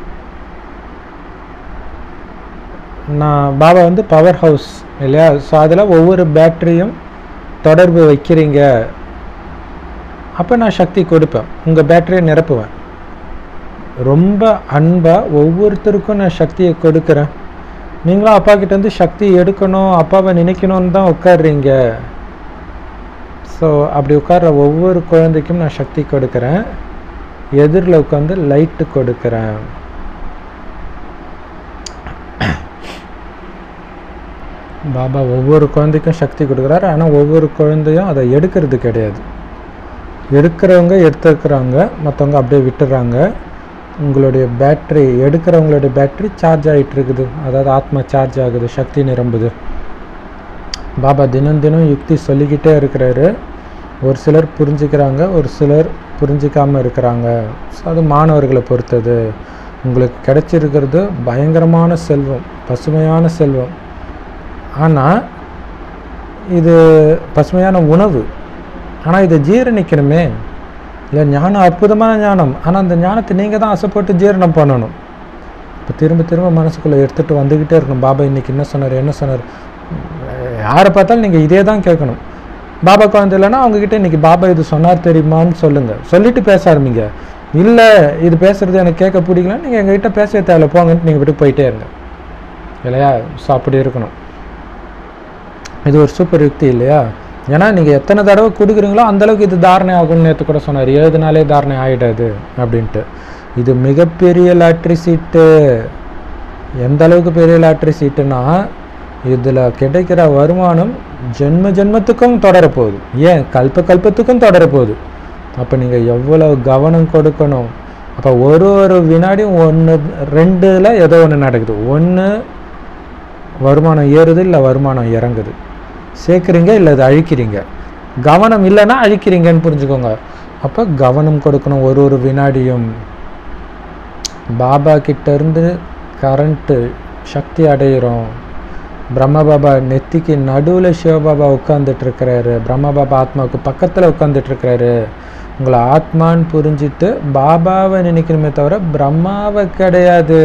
நான் பாபா வந்து பவர் ஹவுஸ் இல்லையா ஸோ அதில் ஒவ்வொரு பேட்டரியும் தொடர்பு வைக்கிறீங்க அப்போ நான் சக்தி கொடுப்பேன் உங்கள் பேட்டரியை நிரப்புவேன் ரொம்ப அன்பாக ஒவ்வொருத்தருக்கும் நான் சக்தியை கொடுக்குறேன் நீங்களும் அப்பா கிட்டேருந்து சக்தி எடுக்கணும் அப்பாவை நினைக்கணும்னு தான் உட்காடுறீங்க ஸோ அப்படி உட்கார்ற ஒவ்வொரு குழந்தைக்கும் நான் சக்தி கொடுக்குறேன் எதிரில் உட்காந்து லைட்டு கொடுக்குறேன் பாபா ஒவ்வொரு குழந்தைக்கும் சக்தி கொடுக்குறாரு ஆனால் ஒவ்வொரு குழந்தையும் அதை எடுக்கிறது கிடையாது எடுக்கிறவங்க எடுத்துருக்குறாங்க மற்றவங்க அப்படியே விட்டுறாங்க உங்களுடைய பேட்ரி எடுக்கிறவங்களுடைய பேட்ரி சார்ஜ் ஆகிட்டு இருக்குது அதாவது ஆத்மா சார்ஜ் ஆகுது சக்தி நிரம்புது பாபா தினம் தினம் யுக்தி சொல்லிக்கிட்டே இருக்கிறாரு ஒரு சிலர் புரிஞ்சுக்கிறாங்க ஒரு சிலர் புரிஞ்சிக்காமல் இருக்கிறாங்க ஸோ அது மாணவர்களை பொறுத்தது உங்களுக்கு கிடைச்சிருக்கிறது பயங்கரமான செல்வம் பசுமையான செல்வம் ஆனால் இது பசுமையான உணவு ஆனால் இதை ஜீரணிக்கணுமே இல்லை ஞானம் அற்புதமான ஞானம் ஆனால் அந்த ஞானத்தை நீங்கள் தான் ஆசைப்பட்டு ஜீரணம் பண்ணணும் இப்போ திரும்ப திரும்ப மனசுக்குள்ளே எடுத்துகிட்டு வந்துக்கிட்டே இருக்கணும் பாபா இன்னைக்கு என்ன சொன்னார் என்ன சொன்னார் யாரை பார்த்தாலும் நீங்கள் இதே தான் கேட்கணும் பாபா குழந்தை இல்லைன்னா அவங்கக்கிட்ட இன்னைக்கு பாபா இது சொன்னார் தெரியுமான்னு சொல்லுங்கள் சொல்லிட்டு பேச ஆரம்பிங்க இல்லை இது பேசுறது எனக்கு கேட்க பிடிக்கல நீங்கள் எங்ககிட்ட பேச தேவையில்ல போங்கன்ட்டு நீங்கள் விட்டு போயிட்டே இருங்க இல்லையா ஸோ அப்படி இருக்கணும் இது ஒரு சூப்பர் யுக்தி இல்லையா ஏன்னா நீங்கள் எத்தனை தடவை கொடுக்குறீங்களோ அந்தளவுக்கு இது தாரணை ஆகும்னு நேற்று கூட சொன்னார் ஏழு நாளே தாரணை ஆகிடாது அப்படின்ட்டு இது மிகப்பெரிய லாட்ரி சீட்டு எந்த அளவுக்கு பெரிய லாட்ரி சீட்டுனா இதில் கிடைக்கிற வருமானம் ஜென்ம ஜென்மத்துக்கும் தொடரப்போகுது ஏன் கல்ப கல்பத்துக்கும் தொடரப்போகுது அப்போ நீங்கள் எவ்வளோ கவனம் கொடுக்கணும் அப்போ ஒரு ஒரு வினாடியும் ஒன்று ரெண்டில் ஏதோ ஒன்று நடக்குது ஒன்று வருமானம் ஏறுது இல்லை வருமானம் இறங்குது சேர்க்குறீங்க இல்லை அது அழிக்கிறீங்க கவனம் இல்லைன்னா அழிக்கிறீங்கன்னு புரிஞ்சுக்கோங்க அப்போ கவனம் கொடுக்கணும் ஒரு ஒரு வினாடியும் பாபா கிட்டேருந்து கரண்ட்டு சக்தி அடையிறோம் பிரம்ம பாபா நெத்திக்கு நடுவில் சிவபாபா உட்காந்துட்டு இருக்கிறாரு பிரம்ம பாபா ஆத்மாவுக்கு பக்கத்தில் உட்காந்துட்டு இருக்கிறாரு உங்களை ஆத்மான்னு புரிஞ்சிட்டு பாபாவை நினைக்கணுமே தவிர பிரம்மாவை கிடையாது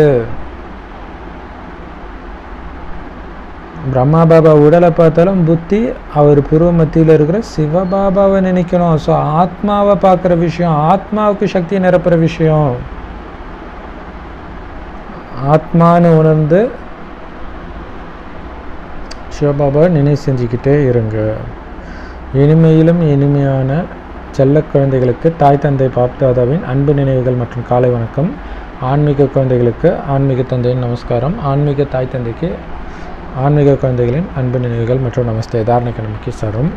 பிரம்மா பாபா உடலை பார்த்தாலும் புத்தி அவர் புருவ மத்தியில் இருக்கிற சிவபாபாவை நினைக்கணும் ஸோ ஆத்மாவை பார்க்குற விஷயம் ஆத்மாவுக்கு சக்தியை நிரப்புற விஷயம் ஆத்மான்னு உணர்ந்து சிவபாபா நினைவு செஞ்சுக்கிட்டே இருங்க இனிமையிலும் இனிமையான செல்ல குழந்தைகளுக்கு தாய் தந்தை பாப்தாதாவின் அன்பு நினைவுகள் மற்றும் காலை வணக்கம் ஆன்மீக குழந்தைகளுக்கு ஆன்மீக தந்தையின் நமஸ்காரம் ஆன்மீக தாய் தந்தைக்கு ஆன்மீக குழந்தைகளின் அன்பு நினைவுகள் மற்றும் நமஸ்தே தாரணைக்கு நமக்கு சரம்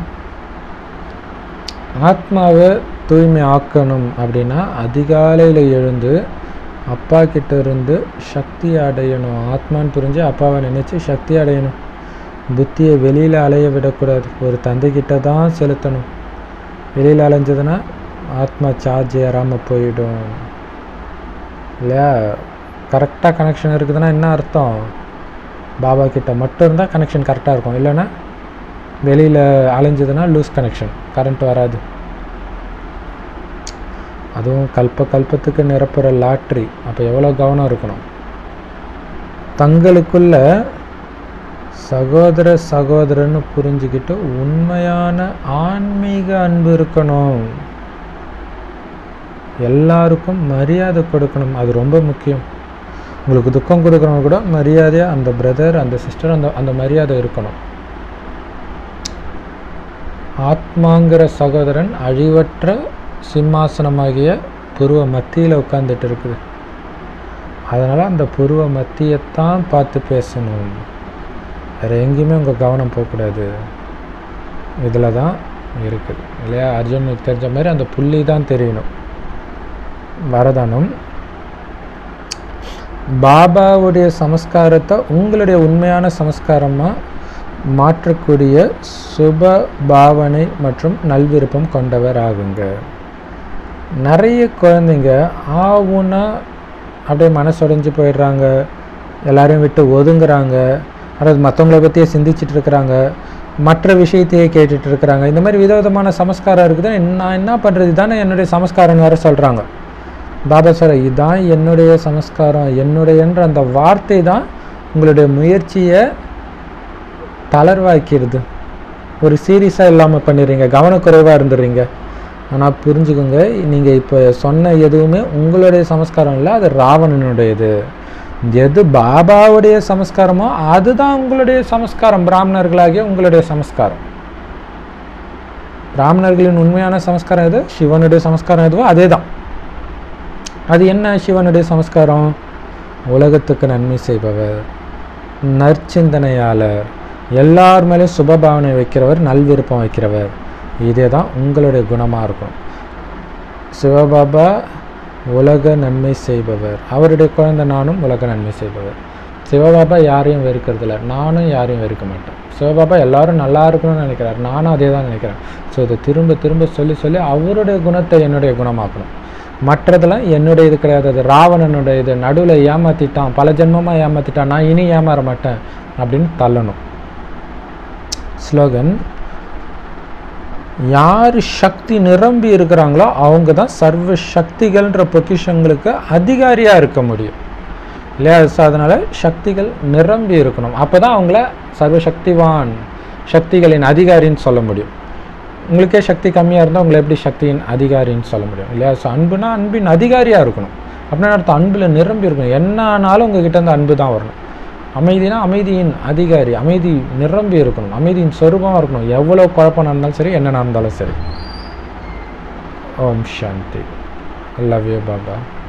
ஆத்மாவை தூய்மை ஆக்கணும் அப்படின்னா அதிகாலையில் எழுந்து அப்பா கிட்ட இருந்து சக்தி அடையணும் ஆத்மான்னு புரிஞ்சு அப்பாவை நினச்சி சக்தி அடையணும் புத்தியை வெளியில் அலைய விடக்கூடாது ஒரு தந்தைக்கிட்ட தான் செலுத்தணும் வெளியில் அலைஞ்சதுன்னா ஆத்மா சார்ஜ் ஏறாமல் போயிடும் இல்லையா கரெக்டாக கனெக்ஷன் இருக்குதுன்னா என்ன அர்த்தம் பாபா கிட்ட மட்டும் இருந்தால் கனெக்ஷன் கரெக்டாக இருக்கும் இல்லைன்னா வெளியில் அலைஞ்சதுன்னா லூஸ் கனெக்ஷன் கரண்ட் வராது அதுவும் கல்ப கல்பத்துக்கு நிரப்புகிற லாட்ரி அப்போ எவ்வளோ கவனம் இருக்கணும் தங்களுக்குள்ள சகோதர சகோதரன்னு புரிஞ்சுக்கிட்டு உண்மையான ஆன்மீக அன்பு இருக்கணும் எல்லாருக்கும் மரியாதை கொடுக்கணும் அது ரொம்ப முக்கியம் உங்களுக்கு துக்கம் கொடுக்குறவங்க கூட மரியாதையாக அந்த பிரதர் அந்த சிஸ்டர் அந்த அந்த மரியாதை இருக்கணும் ஆத்மாங்கிற சகோதரன் அழிவற்ற சிம்மாசனமாகிய புருவ மத்தியில் உட்காந்துட்டு இருக்குது அதனால் அந்த புருவ மத்தியத்தான் பார்த்து பேசணும் வேறு எங்கேயுமே உங்கள் கவனம் போகக்கூடாது இதில் தான் இருக்குது இல்லையா அர்ஜுனுக்கு தெரிஞ்ச மாதிரி அந்த புள்ளி தான் தெரியணும் வரதானம் பாபாவுடைய சமஸ்காரத்தை உங்களுடைய உண்மையான சமஸ்காரமாக மாற்றக்கூடிய சுப பாவனை மற்றும் நல்விருப்பம் கொண்டவர் ஆகுங்க நிறைய குழந்தைங்க ஆவுன்னா அப்படியே மனசுடைஞ்சு போயிடுறாங்க எல்லாரையும் விட்டு ஒதுங்குறாங்க அதாவது மற்றவங்கள பற்றியே சிந்திச்சிட்டு இருக்கிறாங்க மற்ற விஷயத்தையே கேட்டுட்டு இருக்கிறாங்க இந்த மாதிரி விதவிதமான சமஸ்காரம் இருக்குது நான் என்ன பண்ணுறது தானே என்னுடைய சமஸ்காரம் வேறு சொல்கிறாங்க பாபா சார் இதுதான் என்னுடைய சமஸ்காரம் என்னுடையன்ற அந்த வார்த்தை தான் உங்களுடைய முயற்சியை தளர்வாக்கிறது ஒரு சீரியஸாக இல்லாமல் பண்ணிடுறீங்க கவனக்குறைவாக இருந்துடுறீங்க ஆனால் புரிஞ்சுக்கோங்க நீங்கள் இப்போ சொன்ன எதுவுமே உங்களுடைய சமஸ்காரம் இல்லை அது ராவணனுடையது எது பாபாவுடைய சமஸ்காரமோ அதுதான் உங்களுடைய சமஸ்காரம் பிராமணர்களாகிய உங்களுடைய சமஸ்காரம் பிராமணர்களின் உண்மையான சமஸ்காரம் எது சிவனுடைய சமஸ்காரம் எதுவோ அதே தான் அது என்ன சிவனுடைய சமஸ்காரம் உலகத்துக்கு நன்மை செய்பவர் நற்சிந்தனையாளர் எல்லார் மேலேயும் சுபபாவனை வைக்கிறவர் நல்விருப்பம் வைக்கிறவர் இதே தான் உங்களுடைய குணமாக இருக்கும் சிவபாபா உலக நன்மை செய்பவர் அவருடைய குழந்தை நானும் உலக நன்மை செய்பவர் சிவபாபா யாரையும் வெறுக்கிறதில்ல நானும் யாரையும் வெறுக்க மாட்டேன் சிவபாபா எல்லாரும் நல்லா இருக்கணும்னு நினைக்கிறார் நானும் அதே தான் நினைக்கிறேன் ஸோ இதை திரும்ப திரும்ப சொல்லி சொல்லி அவருடைய குணத்தை என்னுடைய குணமாக்கணும் மற்றதெல்லாம் என்னுடைய இது கிடையாது அது ராவணனுடைய இது நடுவில் ஏமாற்றிட்டான் பல ஜென்மமாக ஏமாற்றிட்டான் நான் இனி ஏமாற மாட்டேன் அப்படின்னு தள்ளணும் ஸ்லோகன் யார் சக்தி நிரம்பி இருக்கிறாங்களோ அவங்க தான் சர்வ சக்திகள்ன்ற பொக்கிஷங்களுக்கு அதிகாரியாக இருக்க முடியும் இல்லையா ஸோ அதனால் சக்திகள் நிரம்பி இருக்கணும் அப்போ தான் அவங்கள சர்வசக்திவான் சக்திகளின் அதிகாரின்னு சொல்ல முடியும் உங்களுக்கே சக்தி கம்மியாக இருந்தால் உங்களை எப்படி சக்தியின் அதிகாரின்னு சொல்ல முடியும் இல்லையா ஸோ அன்புனா அன்பின் அதிகாரியாக இருக்கணும் அப்படின்னா அர்த்தம் அன்பில் நிரம்பி இருக்கணும் என்ன ஆனாலும் உங்ககிட்ட இருந்து அன்பு தான் வரணும் அமைதினா அமைதியின் அதிகாரி அமைதி நிரம்பி இருக்கணும் அமைதியின் சொரூபமாக இருக்கணும் எவ்வளோ குழப்பம் நடந்தாலும் சரி என்ன நடந்தாலும் சரி ஓம் சாந்தி லவ் யூ பாபா